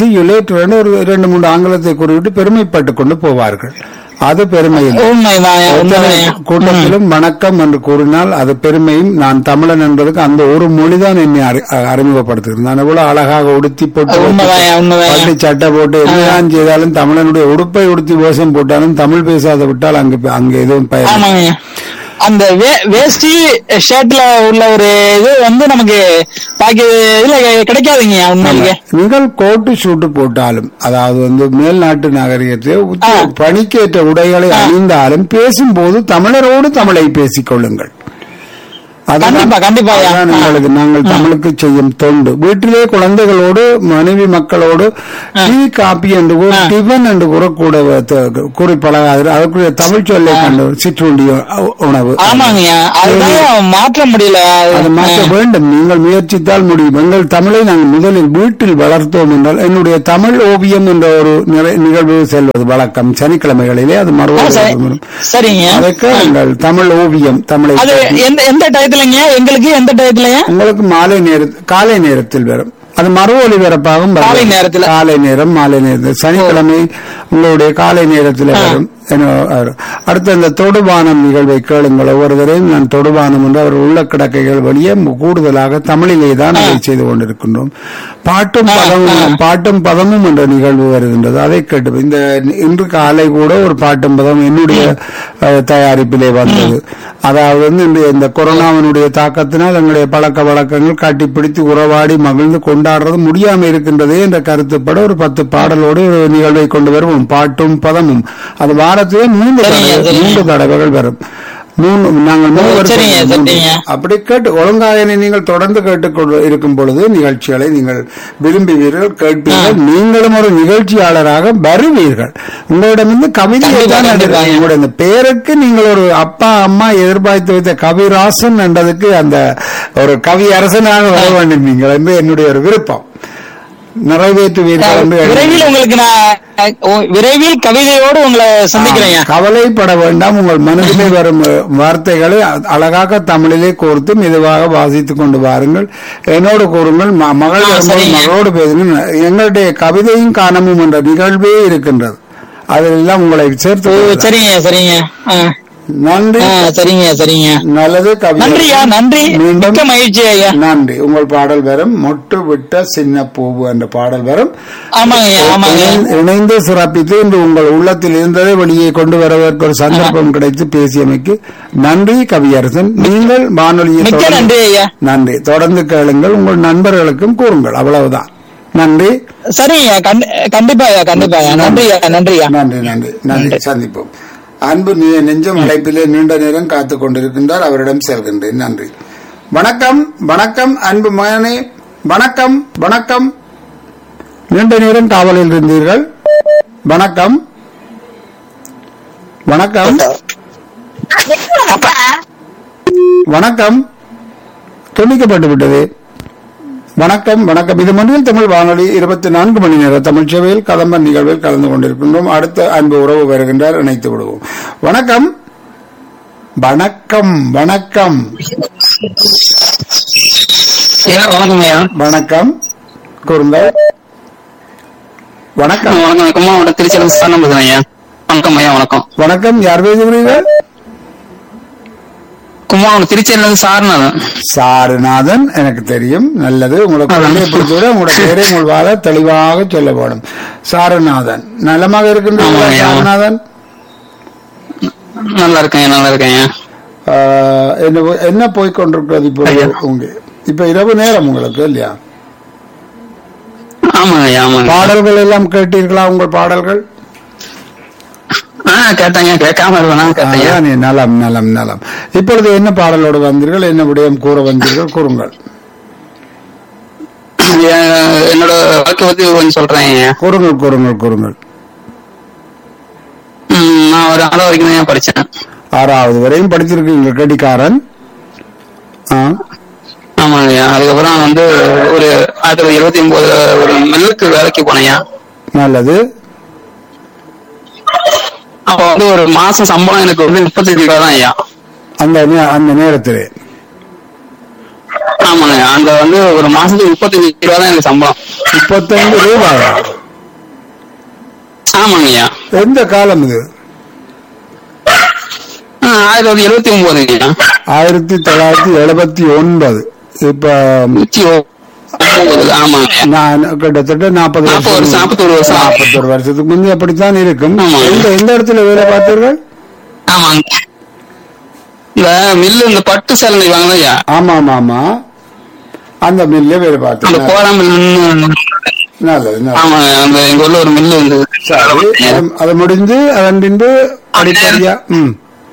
ஒரு இரண்டு மூன்று ஆங்கிலத்தை கூறிவிட்டு பெருமைப்பட்டுக் கொண்டு போவார்கள் அது பெருமை இல்லை. உண்மைதான் எத்தனை உண்மைதான் கூட்டத்திலும் வணக்கம் என்று கூறினால் அது பெருமையும் நான் தமிழன் என்பதற்கு அந்த ஒரு மொழிதான் என்னை அறி- அ- அறிமுகப்படுத்துகிறது நான் எவ்வளவு அழகாக உடுத்தி போட்டு உண்மைதான், உண்மைதான். பட்டு சட்டை போட்டு என்னதான் செய்தாலும் தமிழனுடைய உடுப்பை உடுத்தி வேஷம் போட்டாலும் தமிழ் பேசாத விட்டால் அங்கு அங்க எதுவும் பயன் ஆமாங்க அந்த வே- வேஷ்டி ஷர்ட்ல உள்ள ஒரு இது வந்து நமக்கு பாக்கி இதுல கிடைக்காதுங்க உண்மையிலேயே நீங்கள் கோட்டு சூட்டு போட்டாலும் அதாவது வந்து மேல்நாட்டு நாகரிகத்தை உத்தி- ஆ. பணிக்கேற்ற உடைகளை அணிந்தாலும் பேசும்போது தமிழரோடு தமிழை பேசிக் கொள்ளுங்கள் அதுதான் கண்டிப்பா, கண்டிப்பா, ஐயா. அதுதான் எங்களுக்கு நாங்கள் தமிழுக்கு செய்யும் தொண்டு வீட்டிலே குழந்தைகளோடு மனைவி மக்களோடு டீ காபி என்று கூற டிஃபன் என்று கூறக்கூட கூறி பழகாது அதற்குரிய தமிழ் சொல்லை கண்டு சிற்றுண்டி உ- உணவு ஆமாங்கய்யா அதுதான் மாற்ற முடியல அது மாற்ற வேண்டும் நீங்கள் முயற்சித்தால் முடியும் எங்கள் தமிழை நாங்கள் முதலில் வீட்டில் வளர்த்தோம் என்றால் என்னுடைய தமிழ் ஓவியம் என்ற ஒரு நிறை- நிகழ்வு செல்வது வழக்கம் சனிக்கிழமைகளிலே அது ஆ, மறுபடியும் சரி. வரும். சரிங்க அதற்கு எங்கள் தமிழ் ஓவியம் தமிழை அது எந்த எந்த டயத்துலங்க எங்களுக்கு எந்த டயத்துலங்க உங்களுக்கு மாலை நேர காலை நேரத்தில் வரும் அது மறு ஒளிபரப்பாகவும் வரும். காலை நேரத்துல. காலை நேரம் மாலை நேரத்தில் சனிக்கிழமை உங்களுடைய காலை நேரத்தில் வரும் என வரும். அடுத்து அந்த தொடுபானம் நிகழ்வை கேளுங்கள் ஒவ்வொருவரையும் நான் தொடுபானம் என்று அவர் உள்ள கிடக்கைகள் வழியே கூடுதலாக தமிழிலே தான் அதை செய்து கொண்டிருக்கின்றோம் பாட்டும் பதமும் பாட்டும் பதமும் என்ற நிகழ்வு வருகின்றது அதை கேட்டு இந்த இன்று காலை கூட ஒரு பாட்டும் பதம் என்னுடைய அஹ், தயாரிப்பிலே வந்தது அதாவது வந்து இந்த இந்த கொரோனாவினுடைய தாக்கத்தினால் எங்களுடைய பழக்க வழக்கங்கள் கட்டிப்பிடித்து உறவாடி மகிழ்ந்து கொண்டாடுறது முடியாம இருக்கின்றதே என்ற கருத்துப்பட ஒரு பத்து பாடலோடு ஒரு நிகழ்வை கொண்டு வருவோம் பாட்டும் பதமும் அது வாரத்திலே மூன்று சரிங்க, தடவை சரிங்க. மூன்று தடவைகள் வரும் மூணு நாங்கள் மூவர் சரிங்க, மூன்று. சரிங்க. அப்படி கேட்டு ஒழுங்காக நீங்கள் தொடர்ந்து கேட்டுக்கொண்டு இருக்கும் பொழுது நிகழ்ச்சிகளை நீங்கள் விரும்புவீர்கள் கேட்பீர்கள் நீங்களும் ஒரு நிகழ்ச்சியாளராக வருவீர்கள் உங்களிடமிருந்து கவிதையை கண்டிப்பா, தான் கண்டிப்பா. எடுக்கிறேன். உங்களுடைய இந்த பெயருக்கு நீங்கள் ஒரு அப்பா அம்மா எதிர்பார்த்து வைத்த கவிராசன் என்றதுக்கு அந்த ஒரு கவி அரசனாக வர வேண்டும் நீங்கள் என்று என்னுடைய ஒரு விருப்பம் நிறைவேற்றுவீர்கள் என்று விரைவில் எண்ணுகிறேன். உங்களுக்கு நான் ஓ, விரைவில் கவிதையோடு உங்களை சந்திக்கிறேன் கவலைப்பட வேண்டாம் உங்கள் மனதிலே வரும் அஹ், வார்த்தைகளை அ- அழகாக தமிழிலே கோர்த்து மெதுவாக வாசித்துக் கொண்டு வாருங்கள் என்னோடு கூறுங்கள் ம- மகள் ஆ, வரும்போது சரிங்க. மகளோடு பேசுங்கள் எங்களுடைய கவிதையும் காணமும் என்ற நிகழ்வே இருக்கின்றது அதிலெல்லாம் உங்களை சேர்த்து ஓ கொள்ளலாம். சரிங்க சரிங்க ஆ, நன்றி ஆ, சரிங்க சரிங்க நல்லது கவி நன்றியா நன்றி மீண்டும் மிக்க மகிழ்ச்சி ஐயா நன்றி உங்கள் பாடல் வரும் மொட்டு விட்ட சின்ன பூவு என்ற பாடல் வரும் ஆமாங்க ஆமாங்க இணை- இணைந்து சிறப்பித்து இன்று உங்கள் உள்ளத்தில் இருந்ததை வெளியே கொண்டு வருவதற்கு ஒரு சந்தர்ப்பம் கிடைத்து பேசியமைக்கு நன்றி கவியரசன் நீங்கள் வானொலியை மிக்க தொடர்ந்து- நன்றி ஐயா நன்றி தொடர்ந்து கேளுங்கள் உங்கள் நண்பர்களுக்கும் கூறுங்கள் அவ்வளவுதான் நன்றி சரிங்க கண்டி- கண்டிப்பா ஐயா கண்டிப்பா ஐயா நன்றி ஐயா நன்றி ஐயா நன்றி நன்றி நன்றி சந்திப்போம் அன்பு நெ- நெஞ்சம் அழைப்பிலே நீண்ட நேரம் காத்துக் கொண்டிருக்கின்றார் அவரிடம் செல்கின்றேன் நன்றி வணக்கம் வணக்கம் அன்பு மகனே வணக்கம் வணக்கம் நீண்ட நேரம் காவலில் இருந்தீர்கள் வணக்கம் வணக்கம் வணக்கம் துண்டிக்கப்பட்டு விட்டது வணக்கம் வணக்கம் இது மண்ணில் தமிழ் வானொலி இருபத்தி நான்கு மணி நேர தமிழ் சேவையில் கதம்பன் நிகழ்வில் கலந்து கொண்டிருக்கின்றோம் அடுத்த அன்பு உறவு வருகின்றார் இணைத்து விடுவோம் வணக்கம் வணக்கம் வணக்கம் ஐயா வணக்கம் ஐயா வணக்கம் கூறுங்கள் வணக்கம் வணக்கம் வணக்கமா அவட திருச்சியில சார் நம்புறேன் ஐயா வணக்கம் ஐயா வணக்கம் வணக்கம் யார் பேசுகிறீர்கள் குமார் திருச்சியில இருந்து சார்நாதன் சாருநாதன் எனக்கு தெரியும் நல்லது உங்களுக்கு குழந்தையை பொறுத்தவரை உங்களோட பேரை உங்கள் வாழ தெளிவாக சொல்லப்படும் சாருநாதன் நலமாக இருக்கின்றீர்களா ஆமாங்க. சாருநாதன் நல்லா இருக்கேன் ஐயா, நல்லா இருக்கேன் ஐயா. ஆஹ், என்ன போய்- என்ன போய் கொண்டிருக்கிறது இப்போ ஐயா. உங்க இப்ப இரவு நேரம் உங்களுக்கு இல்லையா ஆமாங்க ஐயா ஆமாங்க பாடல்கள் எல்லாம் கேட்டீர்களா உங்கள் பாடல்கள் ஆ கேட்டாங்க கேட்காம இருவேனா கேட்டேன் ஐயா. அதானே, நலம் நலம் நலம் இப்பொழுது என்ன பாடலோடு வந்தீர்கள் என்ன விடயம் கூற வந்தீர்கள் கூறுங்கள் ஐயா, என்னோட வாழ்க்கை பத்தி கொஞ்சம் சொல்றேன் ஐயா. கூறுங்கள் கூறுங்கள் கூறுங்கள் ம், நான் ஒரு ஆறாவது வரைக்கும் தான் ஐயா படிச்சேன் ஆறாவது வரையும் படிச்சிருக்கீங்க கடிகாரன் ஆ, ஆமாங்க ஐயா அதுக்கப்புறம் வந்து ஒரு ஆயிரத்தி தொள்ளாயிரத்தி எழுபத்தி ஒன்பதுல ஒரு மில்லுக்கு வேலைக்கு போனேன் நல்லது அப்ப வந்து ஒரு மாசம் சம்பளம் எனக்கு வந்து முப்பத்தஞ்சு ரூபா தான் ஐயா அந்த நே- அந்த நேரத்தில் ஆமாங்க ஐயா. அந்த வந்து ஒரு மாசத்துக்கு முப்பத்தஞ்சு ரூபா தான் எனக்கு சம்பளம் முப்பத்தைந்து ரூபாயா ஆமாங்க ஐயா எந்த காலம் இது ஆ, ஆயிரத்தி தொள்ளாயிரத்தி எழுபத்தி ஒன்பதுங்க ஐயா ஆயிரத்தி தொள்ளாயிரத்தி எழுபத்தி ஒன்பது இப்ப நூத்தி ஒன்பது ஆமாங்க ஐயா. நான் கிட்டத்தட்ட நாற்பது நாற்பது வருஷம், நாற்பத்தொரு வருஷம். நாற்பத்தொரு வருஷத்துக்கு முந்தைய அப்படித்தான் இருக்கும் ஆமா. எந்த எந்த இடத்துல வேலை பார்த்தீர்கள் ஆமாங்க இந்த மில்லு இந்த பட்டு சேலை நெய்வாங்க ஐயா ஆமா ஆமா ஆமா அந்த மில்ல வேலை அந்த பார்த்தேன் கோலா மில்லுன்னு நல்லது நல்லது ஆமாங்க அந்த எங்க ஊர்ல ஒரு மில்லு இருந்தது சரி அது- அது முடிந்து அதன் பின்பு அடிப்படையா ம்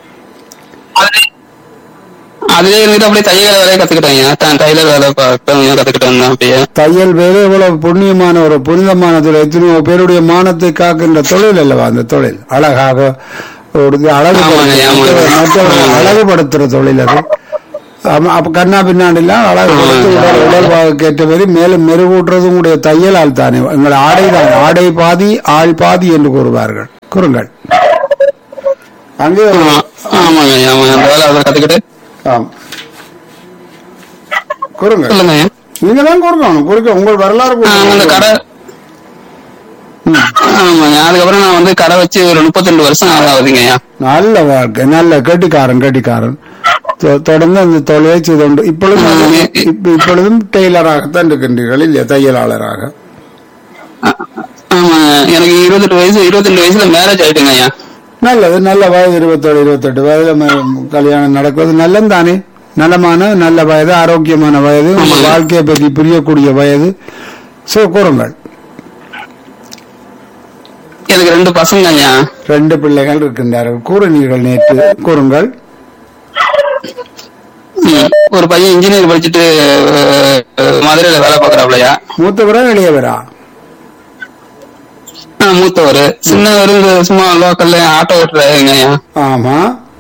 அதுலயே இருந்துட்டு அப்படியே தையல் வேலையை கத்துக்கிட்டேங்க தான் டைலர் வேலை பார்க்க கத்துக்கிட்டு வந்தேன் அப்படியே தையல் வேலை எவ்வளவு புண்ணியமான ஒரு புனிதமான தொழில் எத்தனையோ பேருடைய மானத்தை காக்கின்ற தொழில் அல்லவா அந்த தொழில் அழகாக ஒரு இது அழகுபடுத்த- ஆமாங்க, ஆமாங்க. மற்றவர்களை ஆமாங்க. அழகுபடுத்துற தொழில் அது ஆமா, அப்ப கண்ணா பின்னாடிலாம் அழகுபடுத்தி ஆமாங்க. உடல் உடல்வாக ஏற்றபடி மேலும் மெருகூட்டுறது உங்களுடைய தையலால் தானே எங்கள் ஆடை தான் ஆடை பாதி ஆள் பாதி என்று கூறுவார்கள் கூறுங்கள் அங்கே ஆமா ஆமாங்க ஐயா, ஆமாங்க அந்த வேலை அதை கத்துக்கிட்டு ஆம் கூறுங்கள் சொல்லுங்க ஐயா. நீங்க தான் கொடுக்கணும் கொடுக்க உங்கள் வரலாறு ஆ, அந்த கொடுக்கணும். கடை ம். ஆமாங்க அதுக்கப்புறம் நான் வந்து கடை வச்சு ஒரு முப்பத்தி வருஷம் ஆகுதுங்க ஐயா நல்ல வாழ்க்கை நல்ல கெட்டிக்காரன் கெட்டிக்காரன் தொ- தொடர்ந்து அந்த தொழிலை செய்து கொண்டு இப்பொழுதும் அது- ம். இப்ப- இப்பொழுதும் டெய்லராகத்தான் இருக்கின்றீர்கள் இல்லையா தையலாளராக ஆமாங்க எனக்கு இருபத்தெட்டு வயசு இருபத்தெண்டு வயசுல மேரேஜ் ஆயிட்டுங்க ஐயா நல்லது நல்ல வயது இருபத்தேழு இருபத்தெட்டு வயதுல ம- கல்யாணம் நடக்குவது நல்லம் தானே நலமான நல்ல வயது ஆரோக்கியமான வயது உங்கள் ஆமாங்க. வாழ்க்கையை பற்றி புரியக்கூடிய வயது சோ கூறுங்கள் எனக்கு ரெண்டு பசங்க ஐயா ரெண்டு பிள்ளைகள் இருக்கின்றார்கள் கூறுனீர்கள் நேற்று கூறுங்கள் ம். ஒரு பையன் இன்ஜினியர் படிச்சுட்டு அஹ், மதுரையில வேலை பாக்குறாப்லையா மூத்தவரா இளையவரா மூத்தவர் சின்னவர் இந்த சும்மா லோக்கல்ல ஆட்டோ ஓட்டுறாங்க ஐயா ஆமா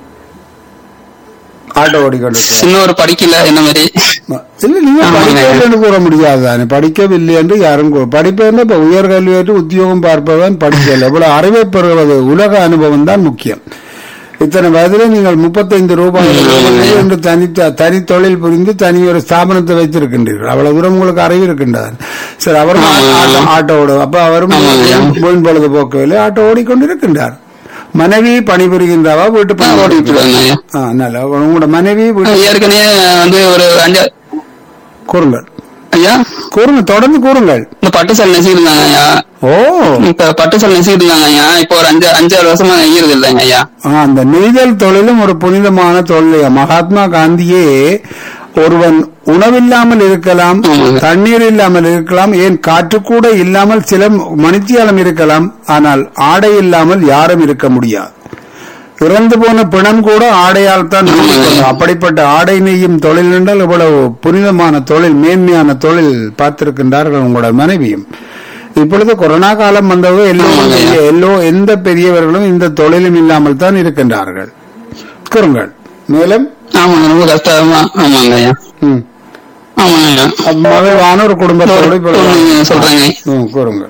ஆட்டோ ஓடிக்கொண்டு சின்னவர் படிக்கல என்ன மாதிரி இல்ல நீங்க ஆமாங்க. படிக்கவில்லைன்னு கூற முடியாது தானே படிக்கவில்லை என்று யாரும் கூற படிப்பது இப்ப உயர்கல்வி பெற்று உத்தியோகம் பார்ப்பவன் படிக்கல இவ்வளவு அறிவை பெறுவது உலக அனுபவம் தான் முக்கியம் இத்தனை வயதிலே நீங்கள் முப்பத்தைந்து ரூபாய் ஆமாங்க. என்று தனி தனி தொழில் புரிந்து தனி ஒரு ஸ்தாபனத்தை வைத்திருக்கின்றீர்கள் அவ்வளவு தூரம் உங்களுக்கு அறிவு இருக்கின்றது சரி அவரும் ஆமாங்க. ஆட்டோ- ஆட்டோ ஓடு அப்ப அவரும் ஆமாங்க. வீண் பொழுது போக்கவில்லை ஆட்டோ ஓடிக்கொண்டிருக்கின்றார் மனைவி பணிபுரிகின்றவா வீட்டு ஆ, ஓடிட்டு பணி இருக்காங்க ஐயா ஆ, நல்ல உங்களோட மனைவி வீட்டு ஏற்கனவே வந்து ஒரு அஞ்சா கூறுங்கள் ஐயா கூறுங்க தொடர்ந்து கூறுங்கள் இந்த பட்டு சேலை நெசிக்கிட்டு இருந்தாங்க ஐயா ஓ இப்ப பட்டு சேலை நெசிக்கிட்டு இருக்காங்க ஐயா இப்போ ஒரு அஞ்சு அஞ்சாறு வருஷமா நெய்யறது இல்லைங்க ஐயா ஆ, அந்த நெய்தல் தொழிலும் ஒரு புனிதமான தொழில் மகாத்மா காந்தியே ஒருவன் உணவில்லாமல் இருக்கலாம் ஆமாங்க. தண்ணீர் இல்லாமல் இருக்கலாம் ஏன் காற்று கூட இல்லாமல் சில மணித்தியாலம் இருக்கலாம் ஆனால் ஆடை இல்லாமல் யாரும் இருக்க முடியாது இறந்து போன பிணம் கூட ஆடையால் தான் மூடிக்கொள்ளும். அப்படிப்பட்ட ஆடை நெய்யும் தொழில் என்றால் இவ்வளவு புனிதமான தொழில் மேன்மையான தொழில் பார்த்திருக்கின்றார்கள் உங்களோட மனைவியும் இப்பொழுது கொரோனா காலம் வந்தவங்க எல்லோரும் ஆமாங்க. இல்லை. எல்லோ எந்த பெரியவர்களும் இந்த தொழிலும் இல்லாமல் தான் இருக்கின்றார்கள் கூறுங்கள் மேலும் ஆமாங்க ரொம்ப கஷ்டமா ஆமாங்க ஐயா ம். ஆமாங்க ஐயா மகிழ்வான ஒரு குடும்பத்தோடு இப்பொழுது ஒண்ணு சொல்றேங்க ம், கூறுங்கள்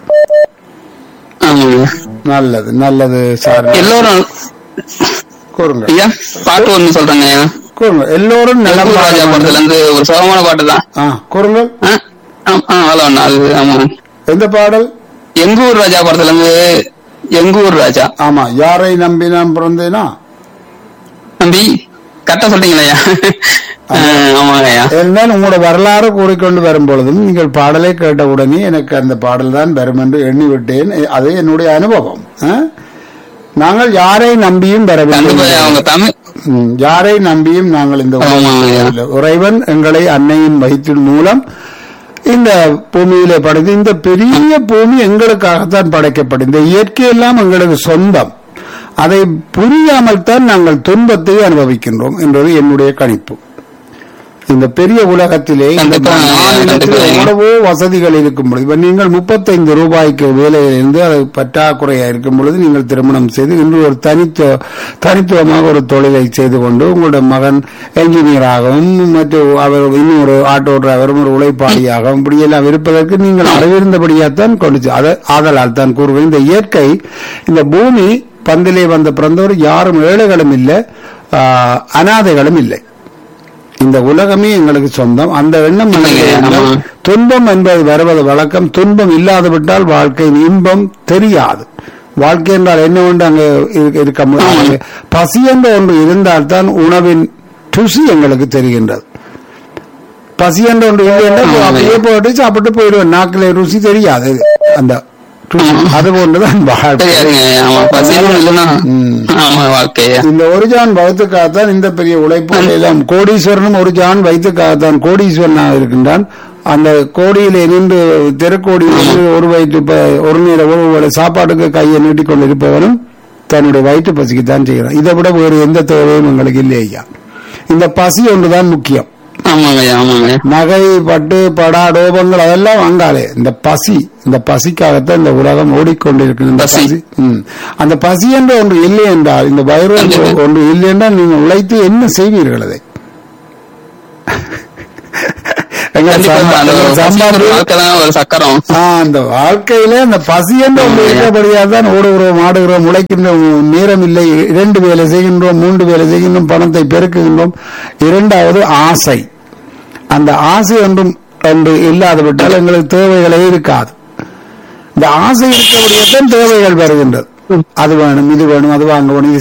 ஆமாங்க நல்லது நல்லது சார் எல்லோரும் கூறுங்கள் ஐயா பாட்டு ஒண்ணு சொல்றேங்க ஐயா கூறுங்கள் எல்லோரும் நலம் நலம்பு வாழ ராஜா வேண்டும். படத்துல இருந்து ஒரு சோகமான பாட்டு தான் ஆ, கூறுங்கள் ஆ, ஆ, ஆ, அதான் ஒண்ணு. அது ஆமா எந்த பாடல் எங்க ஊர் ராஜா படத்துல இருந்து எங்க ஊர் ராஜா ஆமா யாரை நம்பி நான் பிறந்தேனா தம்பி கரெக்டா சொல்றீங்களா ஐயா ஆ, ஆமாங்க ஐயா என்றால் உங்களோட வரலாறு கூறிக்கொண்டு வரும் பொழுதும் நீங்கள் பாடலை கேட்ட உடனே எனக்கு அந்த பாடல் தான் வரும் என்று எண்ணி விட்டேன் அது என்னுடைய அனுபவம் ஆ? நாங்கள் யாரை நம்பியும் கண்டிப்பா வரவில்லை அவங்க தமிழ் ம், யாரை நம்பியும் நாங்கள் இந்த ஆமாங்க ஐயா. உலகில் இறைவன் எங்களை அன்னையின் வயிற்றின் மூலம் இந்த பூமியிலே படைத்து இந்த பெரிய பூமி எங்களுக்காகத்தான் படைக்கப்படும் இந்த இயற்கையெல்லாம் எங்களுக்கு சொந்தம் அதை புரியாமல் தான் நாங்கள் துன்பத்தை அனுபவிக்கின்றோம் என்பது என்னுடைய கணிப்பு இந்த பெரிய உலகத்திலே இந்த கண்டிப்பா, மாநிலத்தில் கண்டிப்பா. எவ்வளவோ வசதிகள் இருக்கும் பொழுது இப்ப நீங்கள் முப்பத்தைந்து ரூபாய்க்கு வேலையிலிருந்து அது பற்றாக்குறையா இருக்கும் பொழுது நீங்கள் திருமணம் செய்து இன்று ஒரு தனித்துவ தனித்துவமாக ஒரு தொழிலை செய்து கொண்டு உங்களுடைய மகன் என்ஜினியராகவும் மற்றும் அவர் இன்னும் ஒரு ஆட்டோ டிரைவரும் ஒரு உழைப்பாளியாகவும் இப்படியெல்லாம் இருப்பதற்கு நீங்கள் அறிவிருந்தபடியாத்தான் கொண்டு செ- அத- ஆதலால் தான் கூறுவேன் இந்த இயற்கை இந்த பூமி பந்திலே வந்த பிறந்தவர் யாரும் ஏழைகளும் இல்லை ஆஹ், அனாதைகளும் இல்லை இந்த உலகமே எங்களுக்கு சொந்தம் அந்த எண்ணம் மனதிலே இருந்தால் ஆமா. துன்பம் என்பது வருவது வழக்கம் துன்பம் இல்லாது விட்டால் வாழ்க்கையின் இன்பம் தெரியாது வாழ்க்கை என்றால் என்ன ஒன்று அங்கே இருக்க- இருக்க முடியாது பசி என்ற ஒன்று இருந்தால்தான் உணவின் ருசி எங்களுக்கு தெரிகின்றது பசி என்ற ஒன்று இல்லை என்றால் ஆமா. அப்படியே போட்டு சாப்பிட்டு போயிடுவேன் நாக்கிலே ருசி தெரியாது அந்த ருசி அது போன்றுதான் வாழ்க்கை தெரியாதுங்க ஐயா. ஆமா பசியும் இல்லைன்னா ம். ஆமா வாழ்க்கையா இந்த ஒரு ஜான் வகுத்துக்காகத்தான் இந்த பெரிய உழைப்பு எல்லாம் கோடீஸ்வரனும் ஒரு ஜான் வைத்துக்காகத்தான் கோடீஸ்வரனாக இருக்கின்றான் அந்த கோடியிலே நின்று தெருக்கோடியில் நின்று ஒரு வயிற்று ப- ஒரு நேர ஒரு வேளை சாப்பாட்டுக்கு கையை நீட்டிக்கொண்டு இருப்பவனும் தன்னுடைய வயிற்று பசிக்குத்தான் செய்கிறான் இதை விட வேறு எந்த தேவையும் எங்களுக்கு இல்லை ஐயா இந்த பசி ஒன்றுதான் முக்கியம் ஆமாங்க ஐயா ஆமாங்க ஐயா. நகை பட்டு படா டோபங்கள் அதெல்லாம் வாங்காலே இந்த பசி இந்த பசிக்காகத்தான் இந்த உலகம் ஓடிக்கொண்டிருக்கிறது இந்த பசி. பசி ம். அந்த பசி என்ற ஒன்று இல்லை என்றால் இந்த வயிறு என்று கண்டிப்பா. ஒன்று இல்லை என்றால் நீங்கள் உழைத்து என்ன செய்வீர்கள் அதை எங்கள் கண்டிப்பா சம்பா- அந்த எங்கள் பசி ஒரு சம்பாத்தியம் வாழ்க்கை தான் ஒரு சக்கரம் ஆ, அந்த வாழ்க்கையில அந்த பசி என்ற ஒன்று ஆமாய்யா. இருக்கிறபடியாக தான் ஓடுகிறோம் ஆடுகிறோம் உழைக்கின்ற நேரம் இல்லை இரண்டு வேலை செய்கின்றோம் மூன்று வேலை செய்கின்றோம் பணத்தை பெருக்குகின்றோம் இரண்டாவது ஆசை அந்த ஆசை ஒன்றும் ஒன்று இல்லாது விட்டால் எங்களுக்கு தேவைகளே இருக்காது இந்த ஆசை இருக்கபடியத்தான் தேவைகள் வருகின்றது அது வேணும் இது வேணும் அது வாங்க வேணும் இது